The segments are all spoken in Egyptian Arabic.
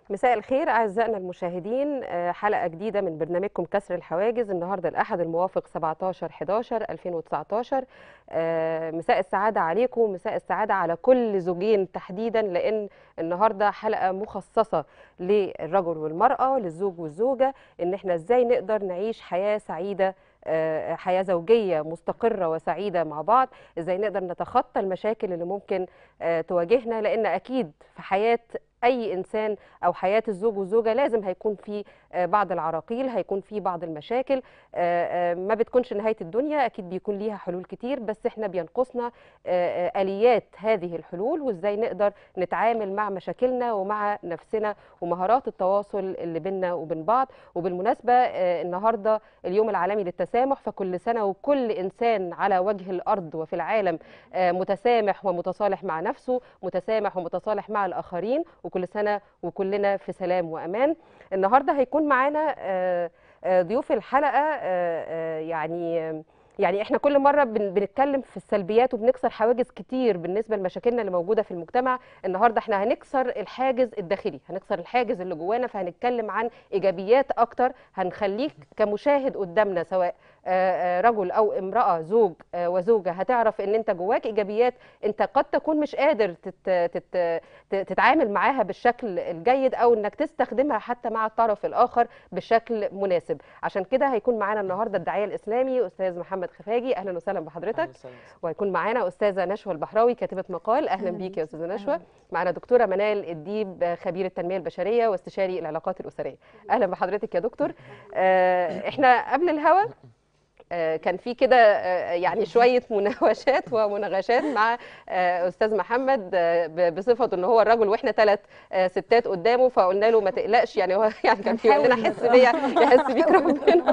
مساء الخير أعزائنا المشاهدين آه، حلقة جديدة من برنامجكم كسر الحواجز النهاردة الأحد الموافق 17 11 2019 آه، مساء السعادة عليكم مساء السعادة على كل زوجين تحديدا لأن النهاردة حلقة مخصصة للرجل والمرأة للزوج والزوجة إن إحنا إزاي نقدر نعيش حياة سعيدة آه، حياة زوجية مستقرة وسعيدة مع بعض إزاي نقدر نتخطى المشاكل اللي ممكن آه، تواجهنا لأن أكيد في حياة اي انسان او حياه الزوج والزوجه لازم هيكون في آه، بعض العراقيل هيكون في بعض المشاكل آه، آه، ما بتكونش نهايه الدنيا اكيد بيكون ليها حلول كتير بس احنا بينقصنا آه، آه، اليات هذه الحلول وازاي نقدر نتعامل مع مشاكلنا ومع نفسنا ومهارات التواصل اللي بيننا وبين بعض وبالمناسبه آه، النهارده اليوم العالمي للتسامح فكل سنه وكل انسان على وجه الارض وفي العالم آه، متسامح ومتصالح مع نفسه متسامح ومتصالح مع الاخرين وكل سنه وكلنا في سلام وامان النهارده هيكون معانا آه، آه، ضيوف الحلقه آه، آه، يعني يعني احنا كل مره بن- بنتكلم في السلبيات وبنكسر حواجز كتير بالنسبه لمشاكلنا اللي موجوده في المجتمع النهارده احنا هنكسر الحاجز الداخلي هنكسر الحاجز اللي جوانا فهنتكلم عن ايجابيات اكتر هنخليك كمشاهد قدامنا سواء آه، آه، رجل او امراه زوج آه، وزوجه هتعرف ان انت جواك ايجابيات انت قد تكون مش قادر تت تت ت- تتعامل معاها بالشكل الجيد او انك تستخدمها حتى مع الطرف الاخر بشكل مناسب عشان كده هيكون معانا النهارده الداعيه الاسلامي استاذ محمد خفاجي اهلا وسهلا بحضرتك أهلاً وسهلاً. وهيكون معانا استاذه نشوى البحراوي كاتبه مقال اهلا أهلاً بيك يا استاذه أهلاً. نشوى معانا دكتوره منال الديب خبير التنميه البشريه واستشاري العلاقات الاسريه اهلا بحضرتك يا دكتور آه، احنا قبل الهوا آه، كان في كده آه، يعني شويه مناوشات ومناغشات مع آه، استاذ محمد آه، ب- بصفته ان هو الرجل واحنا ثلاث ستات قدامه فقلنا له ما تقلقش يعني هو يعني كان في يقول لنا هنحاول حس بيا يحس بيك ربنا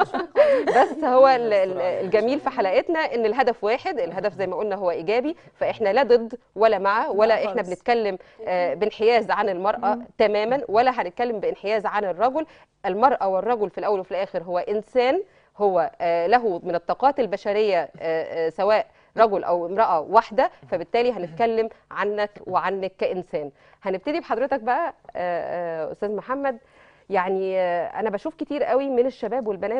بس هو ال- ال- الجميل في حلقتنا ان الهدف واحد الهدف زي ما قلنا هو ايجابي فاحنا لا ضد ولا مع ولا لا احنا خالص. بنتكلم آه، بانحياز عن المراه تماما ولا هنتكلم بانحياز عن الرجل المراه والرجل في الاول وفي الاخر هو انسان هو آه، له من الطاقات البشريه آه، آه، سواء رجل او امراه واحده فبالتالي هنتكلم عنك وعنك كانسان هنبتدي بحضرتك بقى آه، آه، استاذ محمد يعني آه، انا بشوف كتير قوي من الشباب والبنات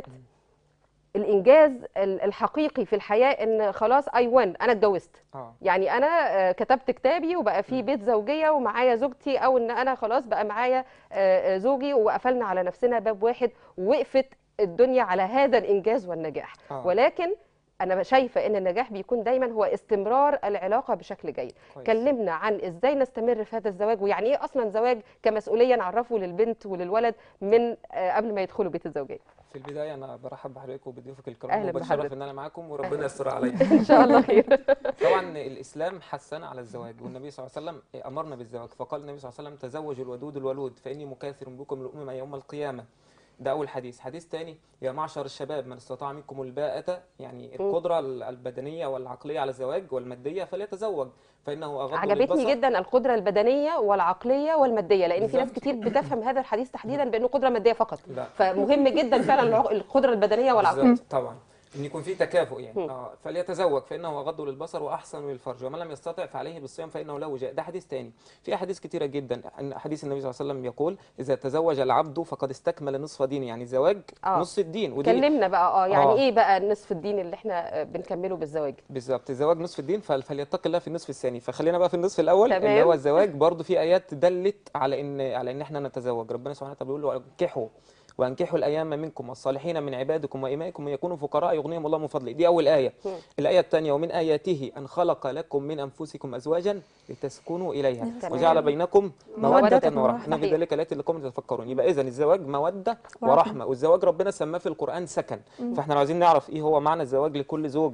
الانجاز ال- الحقيقي في الحياه ان خلاص اي وين انا اتجوزت اه يعني انا آه، كتبت كتابي وبقى في بيت زوجيه ومعايا زوجتي او ان انا خلاص بقى معايا آه، آه، زوجي وقفلنا على نفسنا باب واحد ووقفت الدنيا على هذا الانجاز والنجاح آه. ولكن انا شايفه ان النجاح بيكون دايما هو استمرار العلاقه بشكل جيد كويس. كلمنا عن ازاي نستمر في هذا الزواج ويعني ايه اصلا زواج كمسؤوليه نعرفه للبنت وللولد من آه، قبل ما يدخلوا بيت الزوجيه في البدايه انا برحب بحضرتك وبضيوفك الكرام أهلاً وبتشرف بحضرتك. ان انا معاكم وربنا يستر عليا ان شاء الله خير طبعا الاسلام حثنا على الزواج والنبي صلى الله عليه وسلم امرنا بالزواج فقال النبي صلى الله عليه وسلم تزوجوا الودود الولود فاني مكاثر بكم الامم يوم القيامه ده اول حديث حديث تاني يا معشر الشباب من استطاع منكم الباءة يعني القدرة البدنية والعقلية على الزواج والمادية فليتزوج فإنه أغض عجبتني للبصر. جدا القدره البدنيه والعقليه والماديه لان في ناس بالظبط. كتير بتفهم هذا الحديث تحديدا بانه قدره ماديه فقط لا. فمهم جدا فعلا الع- القدره البدنيه والعقليه بالظبط طبعا ان يكون في تكافؤ يعني مم. اه فليتزوج فانه اغض للبصر واحسن للفرج ومن لم يستطع فعليه بالصيام فانه له وجاء ده حديث تاني في احاديث كتيره جدا ان حديث النبي صلى الله عليه وسلم يقول اذا تزوج العبد فقد استكمل نصف دينه يعني الزواج آه. نص الدين ودي كلمنا بقى اه يعني آه. ايه بقى نصف الدين اللي احنا آه، بنكمله بالزواج بالظبط الزواج نصف الدين فل- فليتق الله في النصف الثاني فخلينا بقى في النصف الاول تمام. اللي هو الزواج برضو في ايات دلت على ان على ان احنا نتزوج ربنا سبحانه وتعالى بيقول وانكحوا وانكحوا الايام منكم والصالحين من عبادكم وامائكم يكونوا فقراء يغنيهم الله من فضله دي اول ايه مم. الايه الثانيه ومن اياته ان خلق لكم من انفسكم ازواجا لتسكنوا اليها تمام. وجعل بينكم مودة موده ورحمة. ورحمه ان في صحيح. ذلك الايات لقوم تتفكرون يبقى اذا الزواج موده ورحمة. ورحمه والزواج ربنا سماه في القران سكن فاحنا لو عايزين نعرف ايه هو معنى الزواج لكل زوج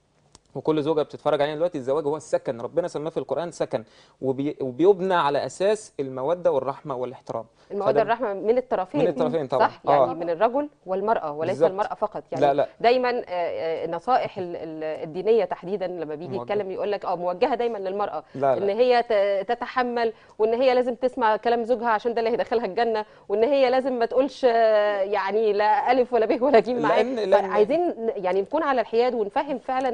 وكل زوجه بتتفرج علينا دلوقتي الزواج هو السكن ربنا سماه في القران سكن وبي وبيبنى على اساس الموده والرحمه والاحترام الموده فده- الرحمه من الطرفين من الطرفين طبعا صح يعني آه. من الرجل والمراه وليس بالظبط. المراه فقط يعني لا لا دايما آه، آه، النصائح ال- ال- الدينيه تحديدا لما بيجي موجهة. يتكلم يقول لك اه موجهه دايما للمراه لا ان لا هي ت- تتحمل وان هي لازم تسمع كلام زوجها عشان ده اللي هيدخلها الجنه وان هي لازم ما تقولش آه، يعني لا الف ولا ب ولا ج معاه لأن- لأن- عايزين يعني نكون على الحياد ونفهم فعلا ال-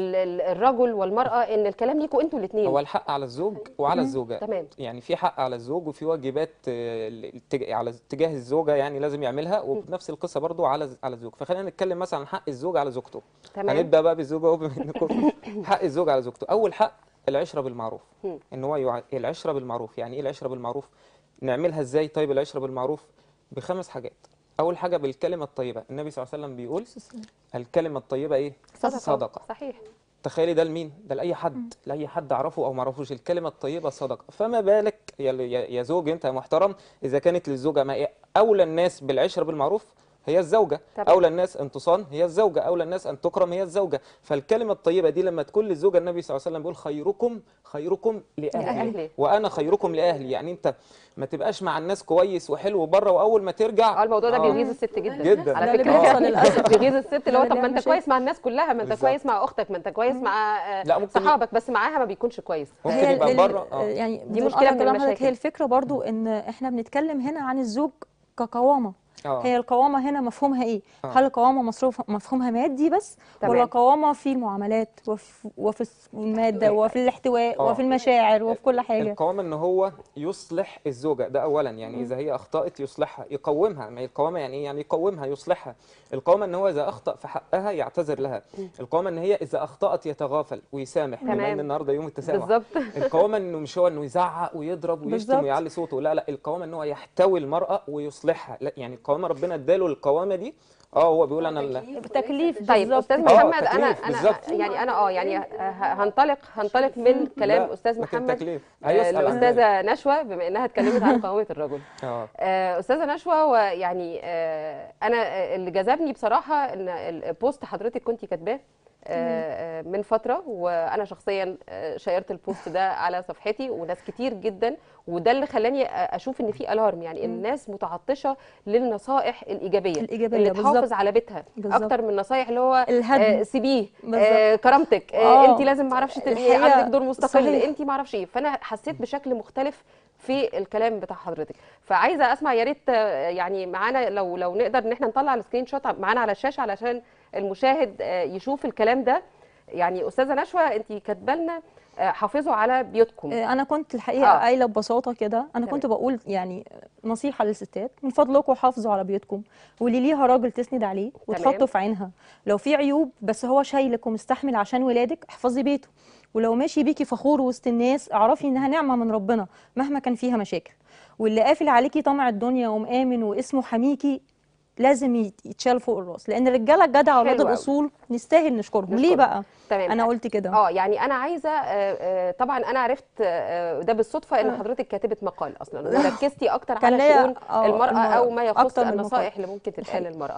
ال- ال- الرجل والمراه ان الكلام ليكوا انتوا الاثنين هو الحق على الزوج وعلى الزوجه تمام يعني في حق على الزوج وفي واجبات آه، الاتج- على اتجاه الزوجه يعني لازم يعملها وبنفس القصه برضو على على الزوج فخلينا نتكلم مثلا عن حق الزوج على زوجته تمام هنبدا بقى بالزوجه اهو بما انكم حق الزوج على زوجته اول حق العشره بالمعروف مم. ان هو يع... العشره بالمعروف يعني ايه العشره بالمعروف نعملها ازاي طيب العشره بالمعروف بخمس حاجات اول حاجه بالكلمه الطيبه النبي صلى الله عليه وسلم بيقول الكلمه الطيبه ايه صدقه صحيح تخيلي ده لمين؟ ده لأي حد، لأي حد أعرفه أو ما أعرفوش الكلمة الطيبة صدقة، فما بالك يا يا يا زوج أنت يا محترم إذا كانت للزوجة ما هي أولى الناس بالعشرة بالمعروف هي الزوجة، طبعا. أولى الناس أن تصان هي الزوجة، أولى الناس أن تكرم هي الزوجة، فالكلمة الطيبة دي لما تكون للزوجة النبي صلى الله عليه وسلم بيقول خيركم خيركم لأهله. لأهلي وأنا خيركم لأهلي، يعني أنت ما تبقاش مع الناس كويس وحلو بره وأول ما ترجع اه الموضوع ده آه. بيغيظ الست جدا جدا على ده اللي فكره بيحصل للأسف. بيغيظ الست اللي هو ده طب اللي ما انت بيعمل كويس مع الناس كلها ما انت بالظبط. كويس مع اختك ما انت كويس مع آه، لا ممكن صحابك بس معاها ما بيكونش كويس ممكن هي يبقى ال- بره ال- اه يعني دي بدون مشكلة قطع من كلام حضرتك المشاكل. هي الفكره برضو ان احنا بنتكلم هنا عن الزوج كقوامه اه هي القوامه هنا مفهومها ايه آه. هل القوامه مصروف مفهومها مادي بس تمام. ولا قوامه في المعاملات وفي, وفي الماده وفي الاحتواء آه. وفي المشاعر وفي كل حاجه القوامة ان هو يصلح الزوجة ده اولا يعني اذا هي اخطأت يصلحها يقومها ما هي القوامة يعني ايه يعني يقومها يصلحها القوامة ان هو اذا اخطأ في حقها يعتذر لها القوامة ان هي اذا اخطأت يتغافل ويسامح بما تمام. ان النهارده يوم التسامح بالظبط القوامة انه مش هو انه يزعق ويضرب ويشتم بالظبط. ويعلي صوته لا لا القوامة ان هو يحتوي المرأة ويصلحها لا يعني القوامة ربنا اداله القوامة دي اه هو بيقول انا ال- تكليف طيب بالظبط استاذ آه، محمد انا تكليف، انا بالظبط. يعني انا اه يعني ه- هنطلق هنطلق من كلام لا، استاذ لكن محمد تكليف آه، هيسأل عن ذلك. الاستاذه نشوى بما انها اتكلمت عن قوامه الرجل اه آه، استاذه نشوى ويعني آه، انا آه، اللي جذبني بصراحه ان البوست حضرتك كنت كاتباه آه، آه، من فتره وانا شخصيا آه، شيرت البوست ده على صفحتي وناس كتير جدا وده اللي خلاني آه، اشوف ان في الارم يعني الناس متعطشه للنصائح الايجابيه الإيجابية اللي بالظبط. تحافظ على بيتها بالظبط. اكتر من نصايح اللي هو الهدم. آه، سيبيه بالظبط. آه، كرامتك آه، آه. انت لازم ما اعرفش تبقي الحقيقة عندك دور مستقل صحيح. انت ما اعرفش ايه فانا حسيت بشكل مختلف في الكلام بتاع حضرتك فعايزه اسمع يا ريت آه، يعني معانا لو لو نقدر ان احنا نطلع السكرين شوت معانا على الشاشه علشان المشاهد آه، يشوف الكلام ده يعني استاذه نشوى انت كاتبه لنا آه، حافظوا على بيوتكم آه، انا كنت الحقيقه آه. قايله ببساطه كده انا كنت بقول يعني نصيحه للستات من فضلكم حافظوا على بيوتكم واللي ليها راجل تسند عليه وتحطه في عينها لو في عيوب بس هو شايلك ومستحمل عشان ولادك احفظي بيته ولو ماشي بيكي فخور وسط الناس اعرفي انها نعمه من ربنا مهما كان فيها مشاكل واللي قافل عليكي طمع الدنيا ومآمن واسمه حميكي لازم يت- يتشال فوق الراس لان الرجاله الجدعه واولاد حلو أوي. الاصول نستاهل نشكرهم ليه نشكرهم. بقى تمام انا قلت كده اه يعني انا عايزه آه، آه، طبعا انا عرفت آه، ده بالصدفه ان آه. حضرتك كاتبه مقال اصلا وركزتي اكتر كان على ليا- شؤون آه، المراه المرأة. او ما يخص أكتر من النصائح اللي ممكن تتقال للمراه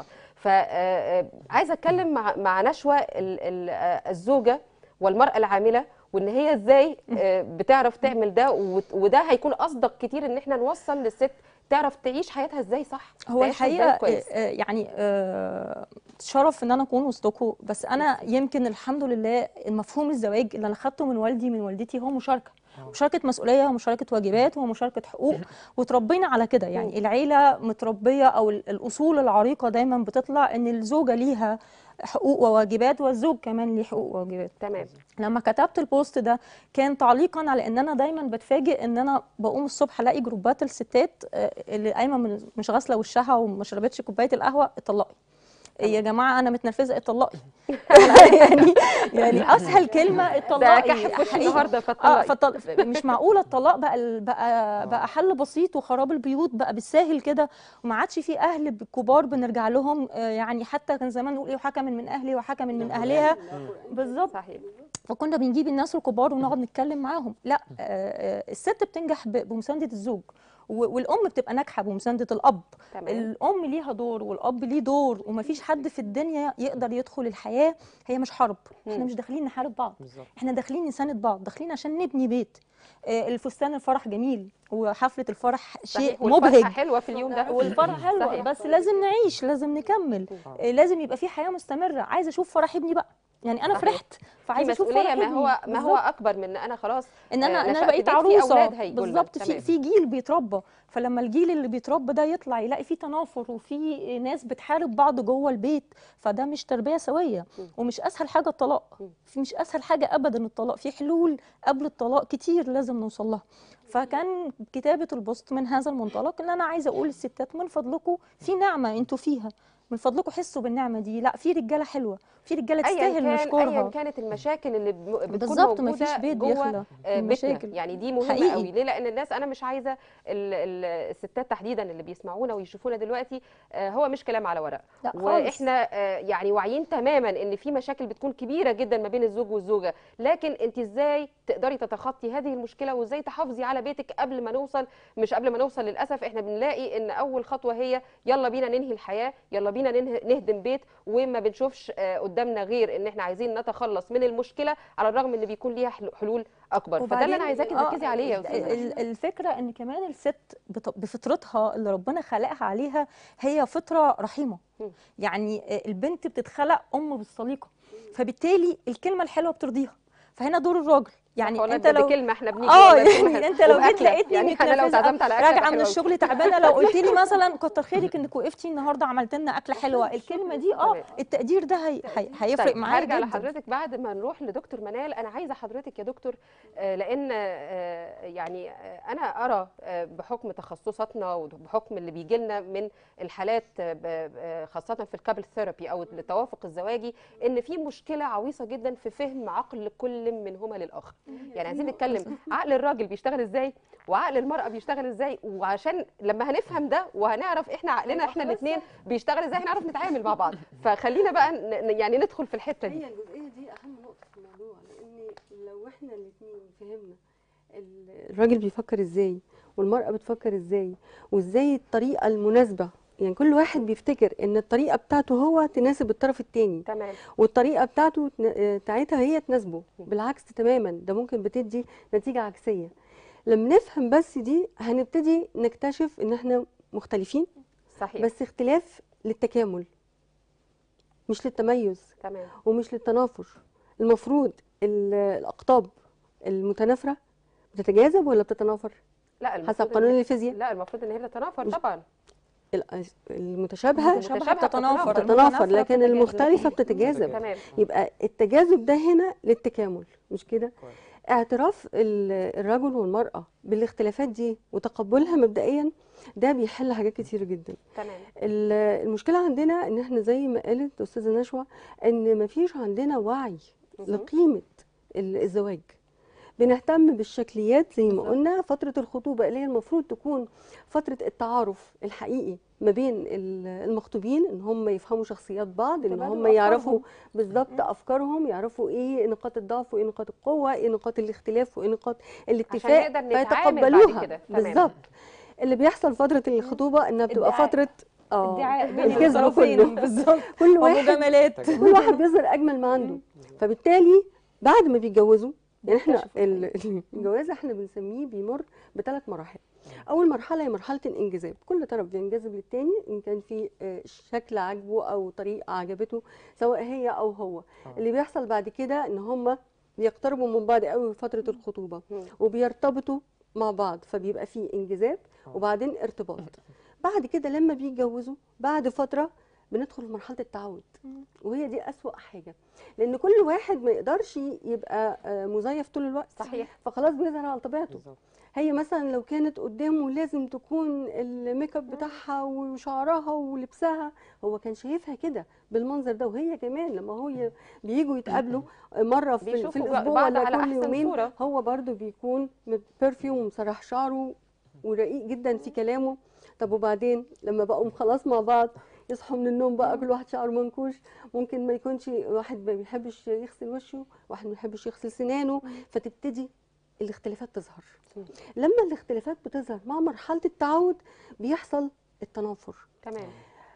فعايزه اتكلم مع مع نشوى ال- ال- آه، الزوجه والمراه العامله وان هي ازاي آه، بتعرف تعمل ده وت- وده هيكون اصدق كتير ان احنا نوصل للست تعرف تعيش حياتها ازاي صح هو تعيشها إزاي الحقيقه كويس آه، يعني آه، شرف ان انا اكون وسطكم بس انا يمكن الحمد لله المفهوم الزواج اللي انا خدته من والدي من والدتي هو مشاركه مشاركه مسؤوليه ومشاركه واجبات ومشاركه حقوق وتربينا على كده يعني العيله متربيه او ال- الاصول العريقه دايما بتطلع ان الزوجه ليها حقوق وواجبات والزوج كمان ليه حقوق وواجبات تمام لما كتبت البوست ده كان تعليقا على ان انا دايما بتفاجئ ان انا بقوم الصبح الاقي جروبات الستات آه، اللي قايمه من مش غاسله وشها وما شربتش كوبايه القهوه اتطلقي يا جماعه انا متنرفزه اتطلقي يعني يعني اسهل كلمه ده اتطلقي كحف وش حقيقي. النهارده اه فطلعي فطل... مش معقوله الطلاق بقى ال- بقى بقى حل بسيط وخراب البيوت بقى بالساهل كده وما عادش في اهل كبار بنرجع لهم آه، يعني حتى كان زمان نقول ايه وحكم من اهلي وحكم من اهلها بالظبط صحيح فكنا بنجيب الناس الكبار ونقعد نتكلم معاهم لا آه، آه، الست بتنجح ب- بمسانده الزوج و- والام بتبقى ناجحه بمسانده الاب تمام الام ليها دور والاب ليه دور ومفيش حد في الدنيا يقدر يدخل الحياه هي مش حرب احنا مم. مش داخلين نحارب بعض بالظبط احنا داخلين نساند بعض داخلين عشان نبني بيت آه، الفستان الفرح جميل وحفله الفرح صحيح شيء والفرحة مبهج حلوه في اليوم ده والفرح حلوه صحيح. بس لازم نعيش لازم نكمل آه، لازم يبقى في حياه مستمره عايزه اشوف فرح ابني بقى يعني انا صحيح. فرحت في فعايزه اشوف مسؤوليه فرح ما ابني. هو ما هو بالظبط. اكبر من ان انا خلاص ان انا آه، ان انا نشأت بقيت بيت فيه عروسه أولاد هيجوا لنا. بالظبط في تمام. في جيل بيتربى فلما الجيل اللي بيتربى ده يطلع يلاقي فيه تنافر وفي ناس بتحارب بعض جوه البيت فده مش تربيه سويه مم. ومش اسهل حاجه الطلاق مم. في مش اسهل حاجه ابدا الطلاق في حلول قبل الطلاق كتير لازم نوصل لها فكان كتابه البوست من هذا المنطلق ان انا عايزه اقول للستات من فضلكم في نعمه انتوا فيها من فضلكم حسوا بالنعمه دي لا في رجاله حلوه في رجاله ايا تستاهل كان ايا نشكرها كانت المشاكل اللي بم- بتكون بالظبط موجوده مفيش بيت جوه بيخلى آه، من بيتنا مشاكل. يعني دي مهمه حقيقي. قوي ليه لان الناس انا مش عايزه ال- ال- الستات تحديدا اللي بيسمعونا ويشوفونا دلوقتي آه، هو مش كلام على ورق لا خالص. واحنا آه، يعني واعيين تماما ان في مشاكل بتكون كبيره جدا ما بين الزوج والزوجه لكن انت ازاي تقدري تتخطي هذه المشكله وازاي تحافظي على بيتك قبل ما نوصل مش قبل ما نوصل للاسف احنا بنلاقي ان اول خطوه هي يلا بينا ننهي الحياه يلا بينا ننه- نهدم بيت وما بنشوفش آه، قدامنا غير ان احنا عايزين نتخلص من المشكله على الرغم ان بيكون ليها حلو- حلول اكبر فده اللي انا وبعدين- عايزاكي آه، تركزي عليه يا ال- استاذه ال- الفكره ان كمان الست بط- بفطرتها اللي ربنا خلقها عليها هي فطره رحيمه مم. يعني البنت بتتخلق ام بالسليقه فبالتالي الكلمه الحلوه بترضيها فهنا دور الراجل يعني والله انت بجد لو كلمه احنا بنيجي اه والله كلمة يعني حلوة. انت لو جيت وبأكلة. لقيتني يعني انا لو متنرفزه اتعزمت على أكلة راجعه حلوة من أوي. الشغل تعبانه لو قلت لي مثلا كتر خيرك انك وقفتي النهارده عملت لنا اكله حلوه الكلمه دي اه تمام. التقدير ده هي هي هيفرق طيب معايا هرجع جدا لحضرتك بعد ما نروح لدكتور منال انا عايزه حضرتك يا دكتور آه، لان آه، يعني آه، انا ارى آه، بحكم تخصصاتنا وبحكم اللي بيجي لنا من الحالات آه، ب- ب- خاصه في الكابل ثيرابي او التوافق الزواجي ان في مشكله عويصه جدا في فهم عقل كل منهما للاخر يعني عايزين نتكلم عقل الراجل بيشتغل ازاي وعقل المراه بيشتغل ازاي وعشان لما هنفهم ده وهنعرف احنا عقلنا احنا الاثنين بيشتغل ازاي هنعرف نتعامل مع بعض فخلينا بقى ن- ن- يعني ندخل في الحته دي هي الجزئيه دي اهم نقطه في الموضوع لان لو احنا الاثنين فهمنا ال- الراجل بيفكر ازاي والمراه بتفكر ازاي وازاي الطريقه المناسبه يعني كل واحد بيفتكر ان الطريقه بتاعته هو تناسب الطرف التاني تمام والطريقه بتاعته تن- آه، بتاعتها هي تناسبه بالعكس تماما ده ممكن بتدي نتيجه عكسيه لما نفهم بس دي هنبتدي نكتشف ان احنا مختلفين صحيح بس اختلاف للتكامل مش للتميز تمام ومش للتنافر المفروض ال- الاقطاب المتنافره بتتجاذب ولا بتتنافر لا المفروض حسب إن قانون هي- الفيزياء لا المفروض ان هي بتتنافر مش- طبعا ال- المتشابهه متشابهة بتتنافر بتتنافر لكن بتتجاذب. المختلفه بتتجاذب تمام يبقى التجاذب ده هنا للتكامل مش كده كويس. اعتراف ال- الرجل والمراه بالاختلافات دي وتقبلها مبدئيا ده بيحل حاجات كتير جدا تمام ال- المشكله عندنا ان احنا زي ما قالت استاذه نشوى ان مفيش عندنا وعي مهم. لقيمه ال- الزواج بنهتم بالشكليات زي ما بالظبط. قلنا فتره الخطوبه اللي هي المفروض تكون فتره التعارف الحقيقي ما بين ال- المخطوبين ان هم يفهموا شخصيات بعض ان تبادل هم يعرفوا أفكارهم. بالظبط افكارهم يعرفوا ايه نقاط الضعف وايه نقاط القوه ايه نقاط الاختلاف وايه نقاط الاتفاق نقدر نتعامل بعد فيتقبلوها كده. تمام. بالظبط اللي بيحصل فتره الخطوبه انها بتبقى ادعاء. فتره اه ادعاء بين الكذب الطرفين كله بالظبط كل واحد ومجاملات كل واحد بيظهر اجمل ما عنده فبالتالي بعد ما بيتجوزوا يعني احنا بيكتشفوا ال- الجواز احنا بنسميه بيمر بثلاث مراحل اول مرحله هي مرحله الانجذاب كل طرف بينجذب للتاني ان كان في آه، شكل عجبه او طريقه عجبته سواء هي او هو اللي بيحصل بعد كده ان هم بيقتربوا من بعض قوي في فتره الخطوبه مم. وبيرتبطوا مع بعض فبيبقى في انجذاب وبعدين ارتباط بعد كده لما بيتجوزوا بعد فتره بندخل في مرحله التعود وهي دي أسوأ حاجه لان كل واحد ما يقدرش يبقى آه، مزيف طول الوقت صحيح. فخلاص بيظهر على طبيعته بالظبط هي مثلا لو كانت قدامه لازم تكون الميك اب بتاعها وشعرها ولبسها هو كان شايفها كده بالمنظر ده وهي كمان لما هو بييجوا يتقابلوا مره في, في بيشوفوا الاسبوع بعض ولا على كل أحسن يومين صورة. هو برضو بيكون برفيوم ومسرح شعره ورقيق جدا في كلامه طب وبعدين لما بقوا خلاص مع بعض يصحوا من النوم بقى كل واحد شعره منكوش ممكن ما يكونش واحد ما بيحبش يغسل وشه واحد ما بيحبش يغسل سنانه فتبتدي الاختلافات تظهر لما الاختلافات بتظهر مع مرحلة التعود بيحصل التنافر تمام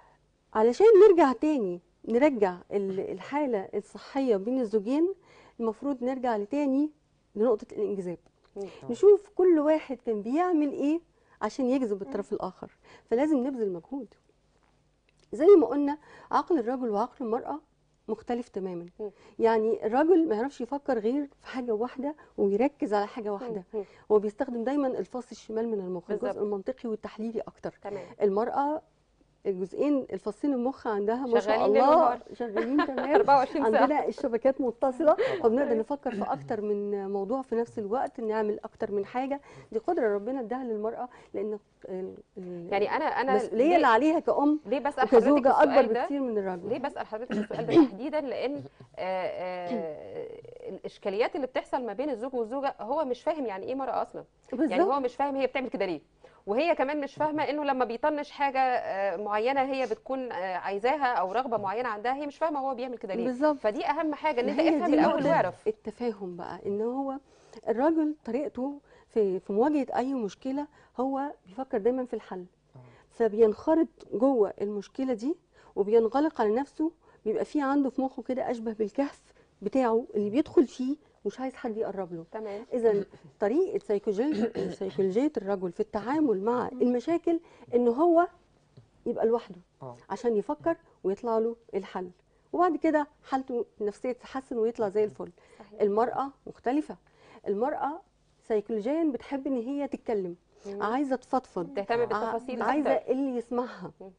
علشان نرجع تاني نرجع ال- الحالة الصحية بين الزوجين المفروض نرجع لتاني لنقطة الانجذاب مم. نشوف كل واحد كان بيعمل ايه عشان يجذب الطرف الاخر فلازم نبذل مجهود زي ما قلنا عقل الرجل وعقل المرأة مختلف تماما مم. يعني الراجل ما يعرفش يفكر غير في حاجه واحده ويركز على حاجه واحده مم. هو بيستخدم دايما الفص الشمال من المخ بالظبط. الجزء المنطقي والتحليلي اكتر تمام المراه الجزئين الفصين المخ عندها ما شاء شغالين ليل الله ونهار. شغالين تمام 24 ساعه عندنا الشبكات متصله فبنقدر نفكر في اكتر من موضوع في نفس الوقت نعمل اكتر من حاجه دي قدره ربنا اداها للمراه لان ال- ال- يعني انا انا المسؤوليه ليه, اللي عليها كأم ليه بسال حضرتك وكزوجه اكبر السؤال ده بكتير من الراجل ليه بسال حضرتك السؤال ده تحديدا لان آه، آه، الاشكاليات اللي بتحصل ما بين الزوج والزوجه هو مش فاهم يعني ايه مرأة اصلا يعني بالظبط هو مش فاهم هي بتعمل كده ليه وهي كمان مش فاهمه انه لما بيطنش حاجه آه، معينه هي بتكون آه، عايزاها او رغبه معينه عندها هي مش فاهمه هو بيعمل كده ليه بالظبط فدي اهم حاجه ان انت هي افهم دي الاول نقطة واعرف التفاهم بقى ان هو الراجل طريقته في في مواجهه اي مشكله هو بيفكر دايما في الحل فبينخرط جوه المشكله دي وبينغلق على نفسه بيبقى في عنده في مخه كده اشبه بالكهف بتاعه اللي بيدخل فيه مش عايز حد يقرب له تمام اذا طريقه سيكولوجيه سيكولوجيه الرجل في التعامل مع المشاكل ان هو يبقى لوحده اه عشان يفكر ويطلع له الحل وبعد كده حالته النفسيه تتحسن ويطلع زي الفل صحيح. المراه مختلفه المراه سيكولوجيا بتحب ان هي تتكلم مم. عايزه تفضفض تهتم بالتفاصيل عايزه أكتر. اللي يسمعها مم.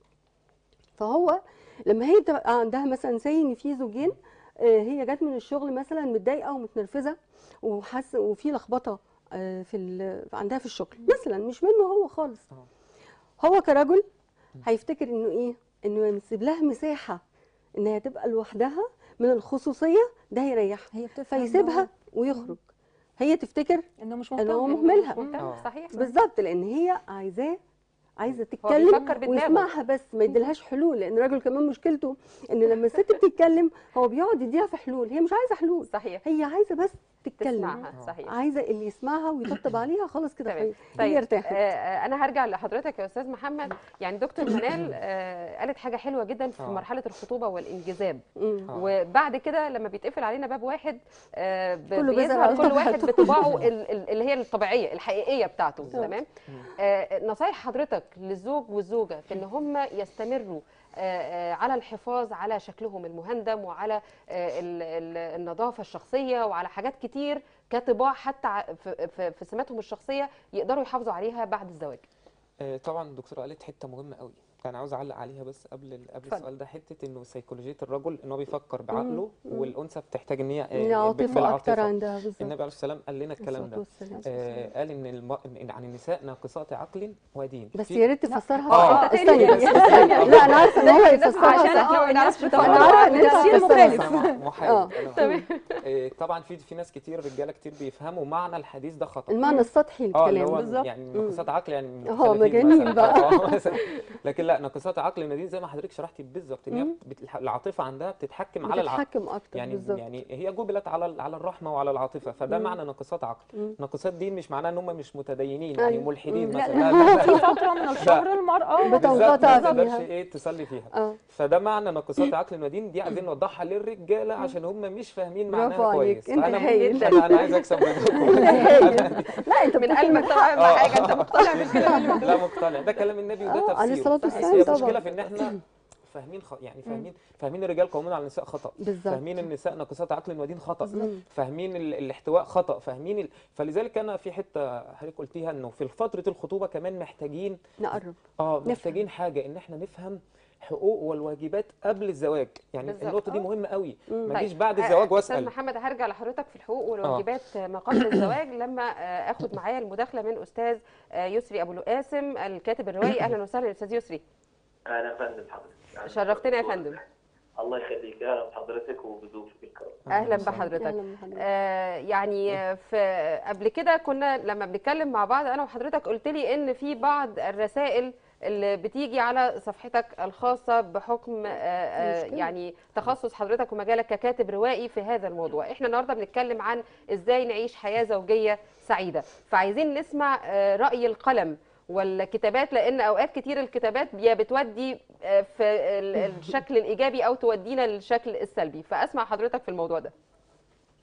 فهو لما هي بتبقى عندها مثلا سي ان في زوجين آه، هي جت من الشغل مثلا متضايقه ومتنرفزه وحاسه وفي لخبطه آه، في ال- عندها في الشغل مثلا مش منه هو خالص آه. هو كرجل هيفتكر انه ايه انه يسيب لها مساحه ان هي تبقى لوحدها من الخصوصيه ده هيريحها هي بتفهم فيسيبها ويخرج هي تفتكر انه مش إن هو مهتم مهملها. مهتم آه. صحيح بالظبط لان هي عايزاه عايزه بيفكر تتكلم بدماغه. ويسمعها بس ما يديلهاش حلول لان الراجل كمان مشكلته ان لما الست بتتكلم هو بيقعد يديها في حلول هي مش عايزه حلول صحيح هي عايزه بس تتكلم تسمعها صحيح عايزه اللي يسمعها ويطبطب عليها خلاص كده تمام. هي طيب هي ارتاحت آه، آه، انا هرجع لحضرتك يا استاذ محمد يعني دكتور منال آه، قالت حاجه حلوه جدا في آه. مرحله الخطوبه والانجذاب مم. آه. وبعد كده لما بيتقفل علينا باب واحد آه، ب- كله بيظهر بيظهر على كل واحد طبيعته. بطباعه ال- ال- اللي هي الطبيعيه الحقيقيه بتاعته بالظبط. تمام آه، نصايح حضرتك للزوج والزوجه في ان هم يستمروا آه، آه، على الحفاظ على شكلهم المهندم وعلى آه، ال- ال- النظافه الشخصيه وعلى حاجات كتير كطباع حتى ع- في- في في سماتهم الشخصيه يقدروا يحافظوا عليها بعد الزواج آه، طبعا الدكتوره قالت حته مهمه قوي كان عاوز اعلق عليها بس قبل ال- قبل اتفضل. السؤال ده حته انه سيكولوجيه الرجل ان هو بيفكر بعقله مم. والانثى بتحتاج ان هي آه، العاطفه اكتر بالعاطفة. عندها بالظبط النبي عليه السلام قال لنا الكلام الصلاة ده والسلام. آه، قال ان الم... إن عن النساء ناقصات عقل ودين بس في- يا ريت تفسرها آه. صح استني بس استني لا انا عارفه ان هو يفسرها عشان صح اه الناس أنا عارفة بتاخدها إن أنت بتفسير هتفسرها مخالف صح. أنا محايد آه. أنا تمام. آه، طبعا في في ناس كتير رجاله كتير بيفهموا معنى الحديث ده خطا المعنى السطحي اه اللي للكلام هو بالظبط. يعني مم. ناقصات عقل يعني اه، مختلفين مجانين مثلاً. بقى. اه، مثلاً. لكن لا ناقصات عقل ان دي زي ما حضرتك شرحتي بالظبط ان هي مم. بت- العاطفه عندها بتتحكم على العقل بتتحكم اكتر يعني بالظبط يعني هي جبلت على على الرحمه وعلى العاطفه فده مم. معنى ناقصات عقل مم. ناقصات دين مش معناه ان هم مش متدينين يعني أيوة. ملحدين مم. لا مثلا لا لا لا في فتره من الشهر المراه بت- بالظبط بتنقطع ما تقدرش فيها. ايه تصلي فيها اه فده معنى ناقصات عقل ودين دي عايزين نوضحها للرجاله عشان هم مش فاهمين برافو معناها عليك. كويس أنت فانا هايل. انا انا عايز اكسب منكم لا انت من بتحكي قلبك طبعا آه. حاجه انت مقتنع بالكلام لا مقتنع ده كلام النبي وده آه، عليه تفسيره الصلاة بس والسلام هي طبعا. المشكله في ان احنا فاهمين خ... يعني فاهمين فاهمين الرجال قوامون على النساء خطا بالظبط فاهمين النساء ناقصات عقل ودين خطا مم. فاهمين ال... الاحتواء خطا فاهمين ال... فلذلك انا في حته حضرتك قلتيها انه في فتره الخطوبه كمان محتاجين نقرب اه محتاجين حاجه ان احنا نفهم حقوق والواجبات قبل الزواج يعني بالظبط. النقطه دي آه. مهمه قوي مم. ما طيب، اجيش بعد آه، الزواج استاذ واسال محمد هرجع لحضرتك في الحقوق والواجبات ما قبل الزواج لما آه، اخد معايا المداخله من استاذ آه، يسري ابو القاسم الكاتب الروائي اهلا وسهلا استاذ يسري اهلا يا فندم حضرتك أهلاً شرفتنا يا دكتور. فندم الله يخليك اهلا بحضرتك وبضيوفك الكرام اهلا وسهلا. بحضرتك أهلاً بحضرتك. آه يعني آه، في قبل كده كنا لما بنتكلم مع بعض انا وحضرتك قلت لي ان في بعض الرسائل اللي بتيجي على صفحتك الخاصه بحكم آه، آه، مشكلة. يعني تخصص حضرتك ومجالك ككاتب روائي في هذا الموضوع احنا النهارده بنتكلم عن ازاي نعيش حياه زوجيه سعيده فعايزين نسمع آه، راي القلم والكتابات لان اوقات كتير الكتابات يا بتودي آه، في ال- الشكل الايجابي او تودينا للشكل السلبي فاسمع حضرتك في الموضوع ده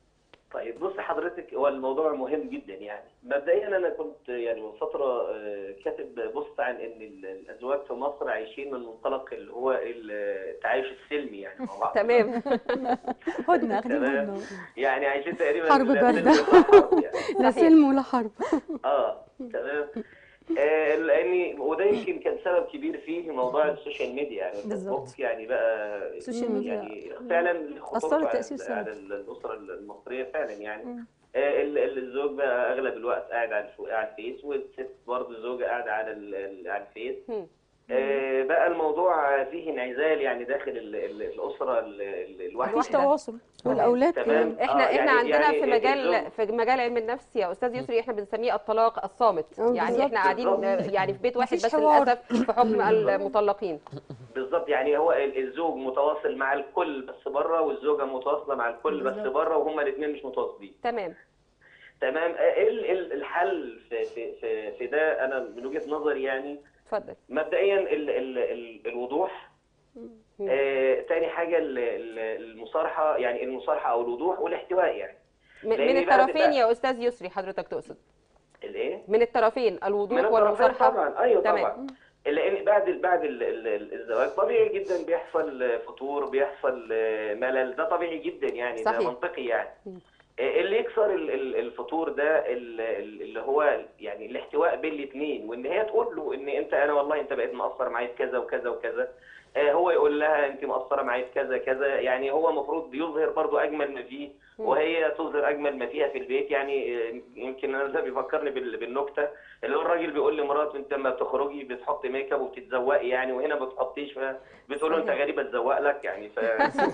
طيب بص حضرتك هو الموضوع مهم جدا يعني مبدئيا انا كنت يعني من فتره آه، كاتب بوست عن ان ال- الازواج في مصر عايشين من منطلق اللي هو التعايش السلمي يعني مع بعض تمام هدنه اخدين تمام. هدنه يعني عايشين تقريبا حرب لا باردة. سلم ولا حرب يعني. لا صحيح. سلم ولا حرب اه تمام آه، لاني وده يمكن كان سبب كبير فيه موضوع السوشيال ميديا يعني بالظبط. الفيسبوك يعني بقى السوشيال ميديا يعني فعلا له خطورته أثرت على- تأثير سلبي. على الاسره المصريه فعلا يعني مم. آه، ال- ال- الزوج بقى اغلب الوقت قاعد على الفو- على الفيس والست برضه الزوجه قاعده على ال- ال- على الفيس مم. آه، بقى الموضوع فيه انعزال يعني داخل ال- ال- الاسره ال- ال- مفيش الواحده تواصل والاولاد تمام كمان احنا آه، احنا يعني- عندنا يعني في مجال الزوج- في مجال علم النفس يا استاذ يسري احنا بنسميه الطلاق الصامت اه يعني بالظبط. احنا قاعدين بالظبط. يعني في بيت واحد مفيش بس حوار. للاسف في حكم المطلقين بالظبط يعني هو ال- الزوج متواصل مع الكل بس بره والزوجه متواصله مع الكل بس بالظبط. بره وهما الاثنين مش متواصلين تمام تمام آه، ايه ال- ال- الحل في في في, في ده انا من وجهه نظري يعني اتفضل مبدئيا ال ال ال الوضوح آه، تاني حاجه ال- ال- المصارحه يعني المصارحه او الوضوح والاحتواء يعني م- لأن من بعد الطرفين بقى- يا استاذ يسري حضرتك تقصد الايه من الطرفين من الوضوح الطرفين والمصارحه طبعا ايوه تمام. طبعا لان بعد بعد ال- ال- ال- الزواج طبيعي جدا بيحصل فتور بيحصل ملل ده طبيعي جدا يعني صحيح. ده منطقي يعني اللي يكسر ال- ال- الفتور ده ال- ال- اللي هو يعني الاحتواء بين الاثنين وان هي تقول له ان انت انا والله انت بقيت مقصر معايا في كذا وكذا وكذا آه، هو يقول لها انت مقصره معايا في كذا كذا يعني هو المفروض يظهر برضو اجمل ما فيه وهي تظهر اجمل ما فيها في البيت يعني آه، يمكن انا ده بيفكرني بال- بالنكته اللي هو الراجل بيقول لمراته انت لما بتخرجي بتحطي ميك اب وبتتزوقي يعني وهنا ما بتحطيش بتقول له انت غريبه اتزوق لك يعني ف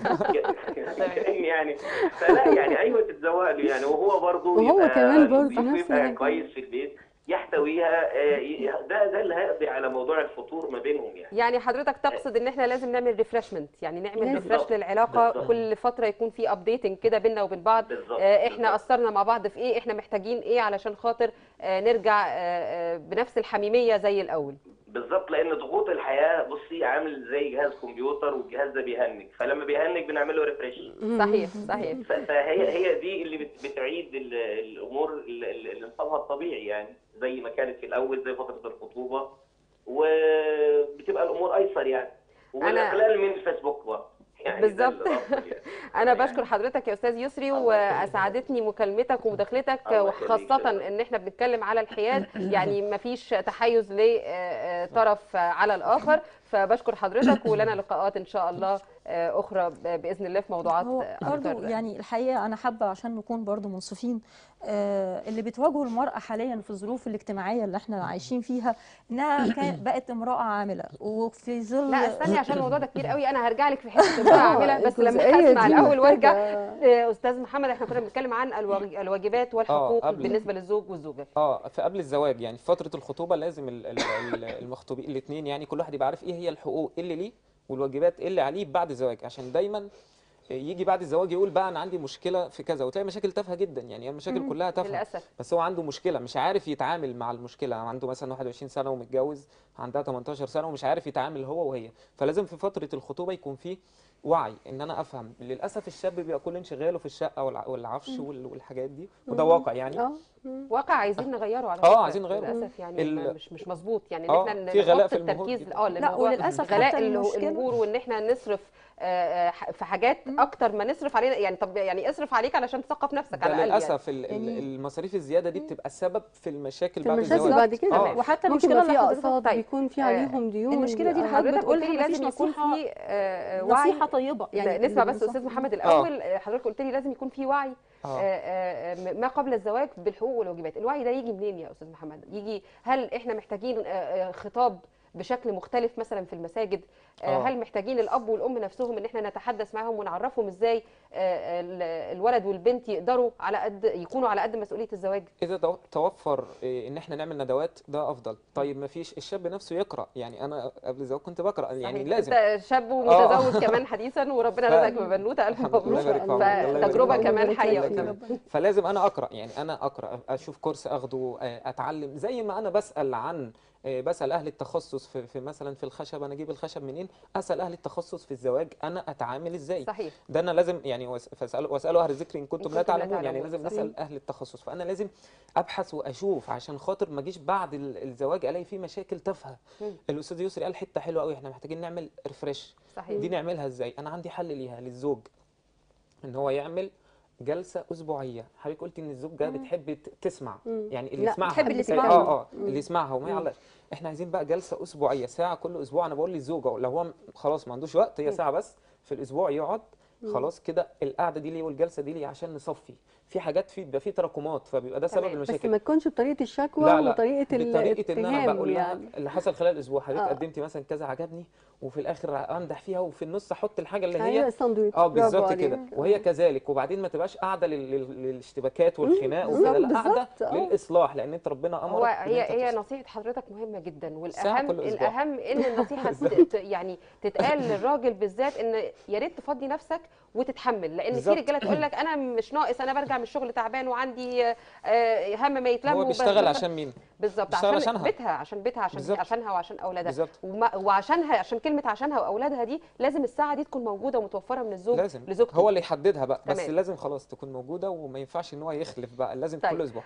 كأن يعني فلا يعني ايوه تتزوق له يعني وهو برضه وهو يبقى كمان برضه يبقى نفس الحاجة. كويس في البيت يحتويها آه، ي- ده ده اللي هيقضي على موضوع الفتور ما بينهم يعني يعني حضرتك تقصد ان احنا لازم نعمل ريفرشمنت يعني نعمل لازم. ريفرش بالظبط. للعلاقه بالظبط. كل فتره يكون في ابديتنج كده بينا وبين بعض بالظبط آه، احنا بالظبط. قصرنا مع بعض في ايه احنا محتاجين ايه علشان خاطر آه، نرجع آه، آه، بنفس الحميميه زي الاول بالظبط لان ضغوط الحياه بصي عامل زي جهاز كمبيوتر والجهاز ده بيهنج فلما بيهنج بنعمل له ريفريش صحيح صحيح ف- فهي هي دي اللي بت- بتعيد ال- الامور ال- ال- اللي نظامها الطبيعي يعني زي ما كانت في الاول زي فتره الخطوبه وبتبقى الامور ايسر يعني والاقلال من الفيسبوك بقى يعني ده بالظبط. الأفضل يعني. انا بشكر حضرتك يا استاذ يسري الله يخليك. واسعدتني مكالمتك ومداخلتك الله يخليك. وخاصه ان احنا بنتكلم على الحياد يعني مفيش تحيز لطرف على الاخر فبشكر حضرتك ولنا لقاءات ان شاء الله آه، اخرى ب- باذن الله في موضوعات هو برضو اكتر يعني الحقيقه انا حابه عشان نكون برضو منصفين آه اللي بتواجهه المراه حاليا في الظروف الاجتماعيه اللي احنا عايشين فيها انها كان بقت امراه عامله وفي ظل لا استني عشان الموضوع ده كبير قوي انا هرجع لك في حته امراه عامله بس لما الجزئية اسمع دي الاول وارجع محتاجة- آه، استاذ محمد احنا كنا بنتكلم عن الواج- الواجبات والحقوق قبل. بالنسبه للزوج والزوجه اه في قبل الزواج يعني في فتره الخطوبه لازم ال- ال- ال- المخطوبين الاثنين يعني كل واحد يبقى عارف ايه هي الحقوق اللي ليه والواجبات اللي عليه بعد الزواج عشان دايما يجي بعد الزواج يقول بقى انا عندي مشكله في كذا وتلاقي مشاكل تافهه جدا يعني المشاكل كلها تافهه للاسف بس هو عنده مشكله مش عارف يتعامل مع المشكله عنده مثلا 21 سنه ومتجوز عندها 18 سنه ومش عارف يتعامل هو وهي فلازم في فتره الخطوبه يكون فيه وعي ان انا افهم للاسف الشاب بيبقى كل انشغاله في الشقه والع- والعفش وال- والحاجات دي وده واقع يعني اه واقع عايزين نغيره على آه، فكرة. عايزين نغيره. للاسف يعني ال- ما- مش مش مظبوط يعني ان آه، احنا في غلاء نحط في المهور التركيز جدا. اه لا للموضوع وللاسف غلاء حتى ال- المشكله المهور وان احنا نصرف آه، آه، في حاجات اكتر ما نصرف علينا يعني طب يعني اصرف عليك علشان تثقف نفسك ده على الاقل يعني. للاسف ال- ال- يعني- المصاريف الزياده دي بتبقى السبب في المشاكل في بعد المشاكل الزواج بعد كده آه. وحتى ممكن المشكله يبقى في اللي حضرتك اقساط طيب. بيكون في آه، عليهم ديون المشكلة دي آه، الحاجة حضرتك بتقول قلت لي مفيش لازم يكون نصيحة- في آه، آه، وعي نصيحه طيبه يعني نسمع بس اللي استاذ محمد آه. الاول آه، حضرتك قلت لي لازم يكون في وعي آه. آه، آه، ما قبل الزواج بالحقوق والواجبات الوعي ده يجي منين يا استاذ محمد يجي هل احنا محتاجين آه، آه، خطاب بشكل مختلف مثلا في المساجد آه، آه. هل محتاجين الاب والام نفسهم ان احنا نتحدث معاهم ونعرفهم ازاي آه، ال- الولد والبنت يقدروا على قد يكونوا على قد مسؤوليه الزواج اذا تو- توفر إيه، ان احنا نعمل ندوات ده افضل طيب ما فيش الشاب نفسه يقرا يعني انا قبل الزواج كنت بقرا يعني صحيح. لازم انت شاب آه. ومتزوج كمان حديثا وربنا ف- رزقك ببنوته الف الحمد لله مبروك يبارك في عمرك. الله يبارك فتجربه في كمان عمرك. حيه الله قدامك يكرمك. فلازم انا اقرا يعني انا اقرا اشوف كورس اخده آه، اتعلم زي ما انا بسال عن آه، بسال اهل التخصص في, في مثلا في الخشب انا اجيب الخشب منين اسال اهل التخصص في الزواج انا اتعامل ازاي صحيح ده انا لازم يعني وس- فاسالوا واسالوا اهل الذكر ان كنتم لا كنتم لا تعلمون يعني تعلمون، لازم صحيح. نسال اهل التخصص فانا لازم ابحث واشوف عشان خاطر ما اجيش بعد ال- الزواج الاقي فيه مشاكل تافهه مم. الاستاذ يسري قال حته حلوه قوي احنا محتاجين نعمل ريفريش صحيح دي نعملها ازاي انا عندي حل ليها للزوج ان هو يعمل جلسه اسبوعيه حضرتك قلت ان الزوجه بتحب ت- تسمع مم. يعني اللي لا، يسمعها بتحب اللي اه يسمعها. اه اللي يسمعها وما مم. يعلقش احنا عايزين بقى جلسه اسبوعيه ساعه كل اسبوع انا بقول للزوجه لو هو م- خلاص ما عندوش وقت هي ساعه بس في الاسبوع يقعد خلاص كده القعده دي ليه والجلسه دي ليه عشان نصفي في حاجات في بيبقى في تراكمات فبيبقى ده سبب تمام. بس المشاكل ما تكونش بطريقه الشكوى لا لا وطريقه بطريقه ان انا الاتهام بقول لها يعني اللي حصل خلال الاسبوع حضرتك آه. قدمتي مثلا كذا عجبني وفي الاخر امدح فيها وفي النص احط الحاجه اللي ايوه هي الساندوتش اه برافو بالظبط عليك. كده وهي كذلك وبعدين ما تبقاش قاعده لل- لل- للاشتباكات والخناق بالظبط، وكده لا قاعده بالظبط، آه. للاصلاح لان انت ربنا امرك هو بإن هي أنت هي تصلح. نصيحه حضرتك مهمه جدا ساعة والاهم كل أسبوع. الاهم ان النصيحه بالظبط. ت- يعني تتقال للراجل بالذات ان يا ريت تفضي نفسك وتتحمل لان في بالظبط. رجاله تقول لك انا مش ناقص انا برجع من الشغل تعبان وعندي آه، هم ما يتلم هو وب- بيشتغل بس- عشان مين بالظبط بيشتغل عشان عشانها. بيتها عشان بيتها عشان بالظبط. عشانها وعشان اولادها بالظبط وما- وعشانها عشان كلمه عشانها واولادها دي لازم الساعه دي تكون موجوده ومتوفره من الزوج لازم لزوجته هو اللي يحددها بقى بس تمام. لازم خلاص تكون موجوده وما ينفعش ان هو يخلف بقى لازم طيب. كل اسبوع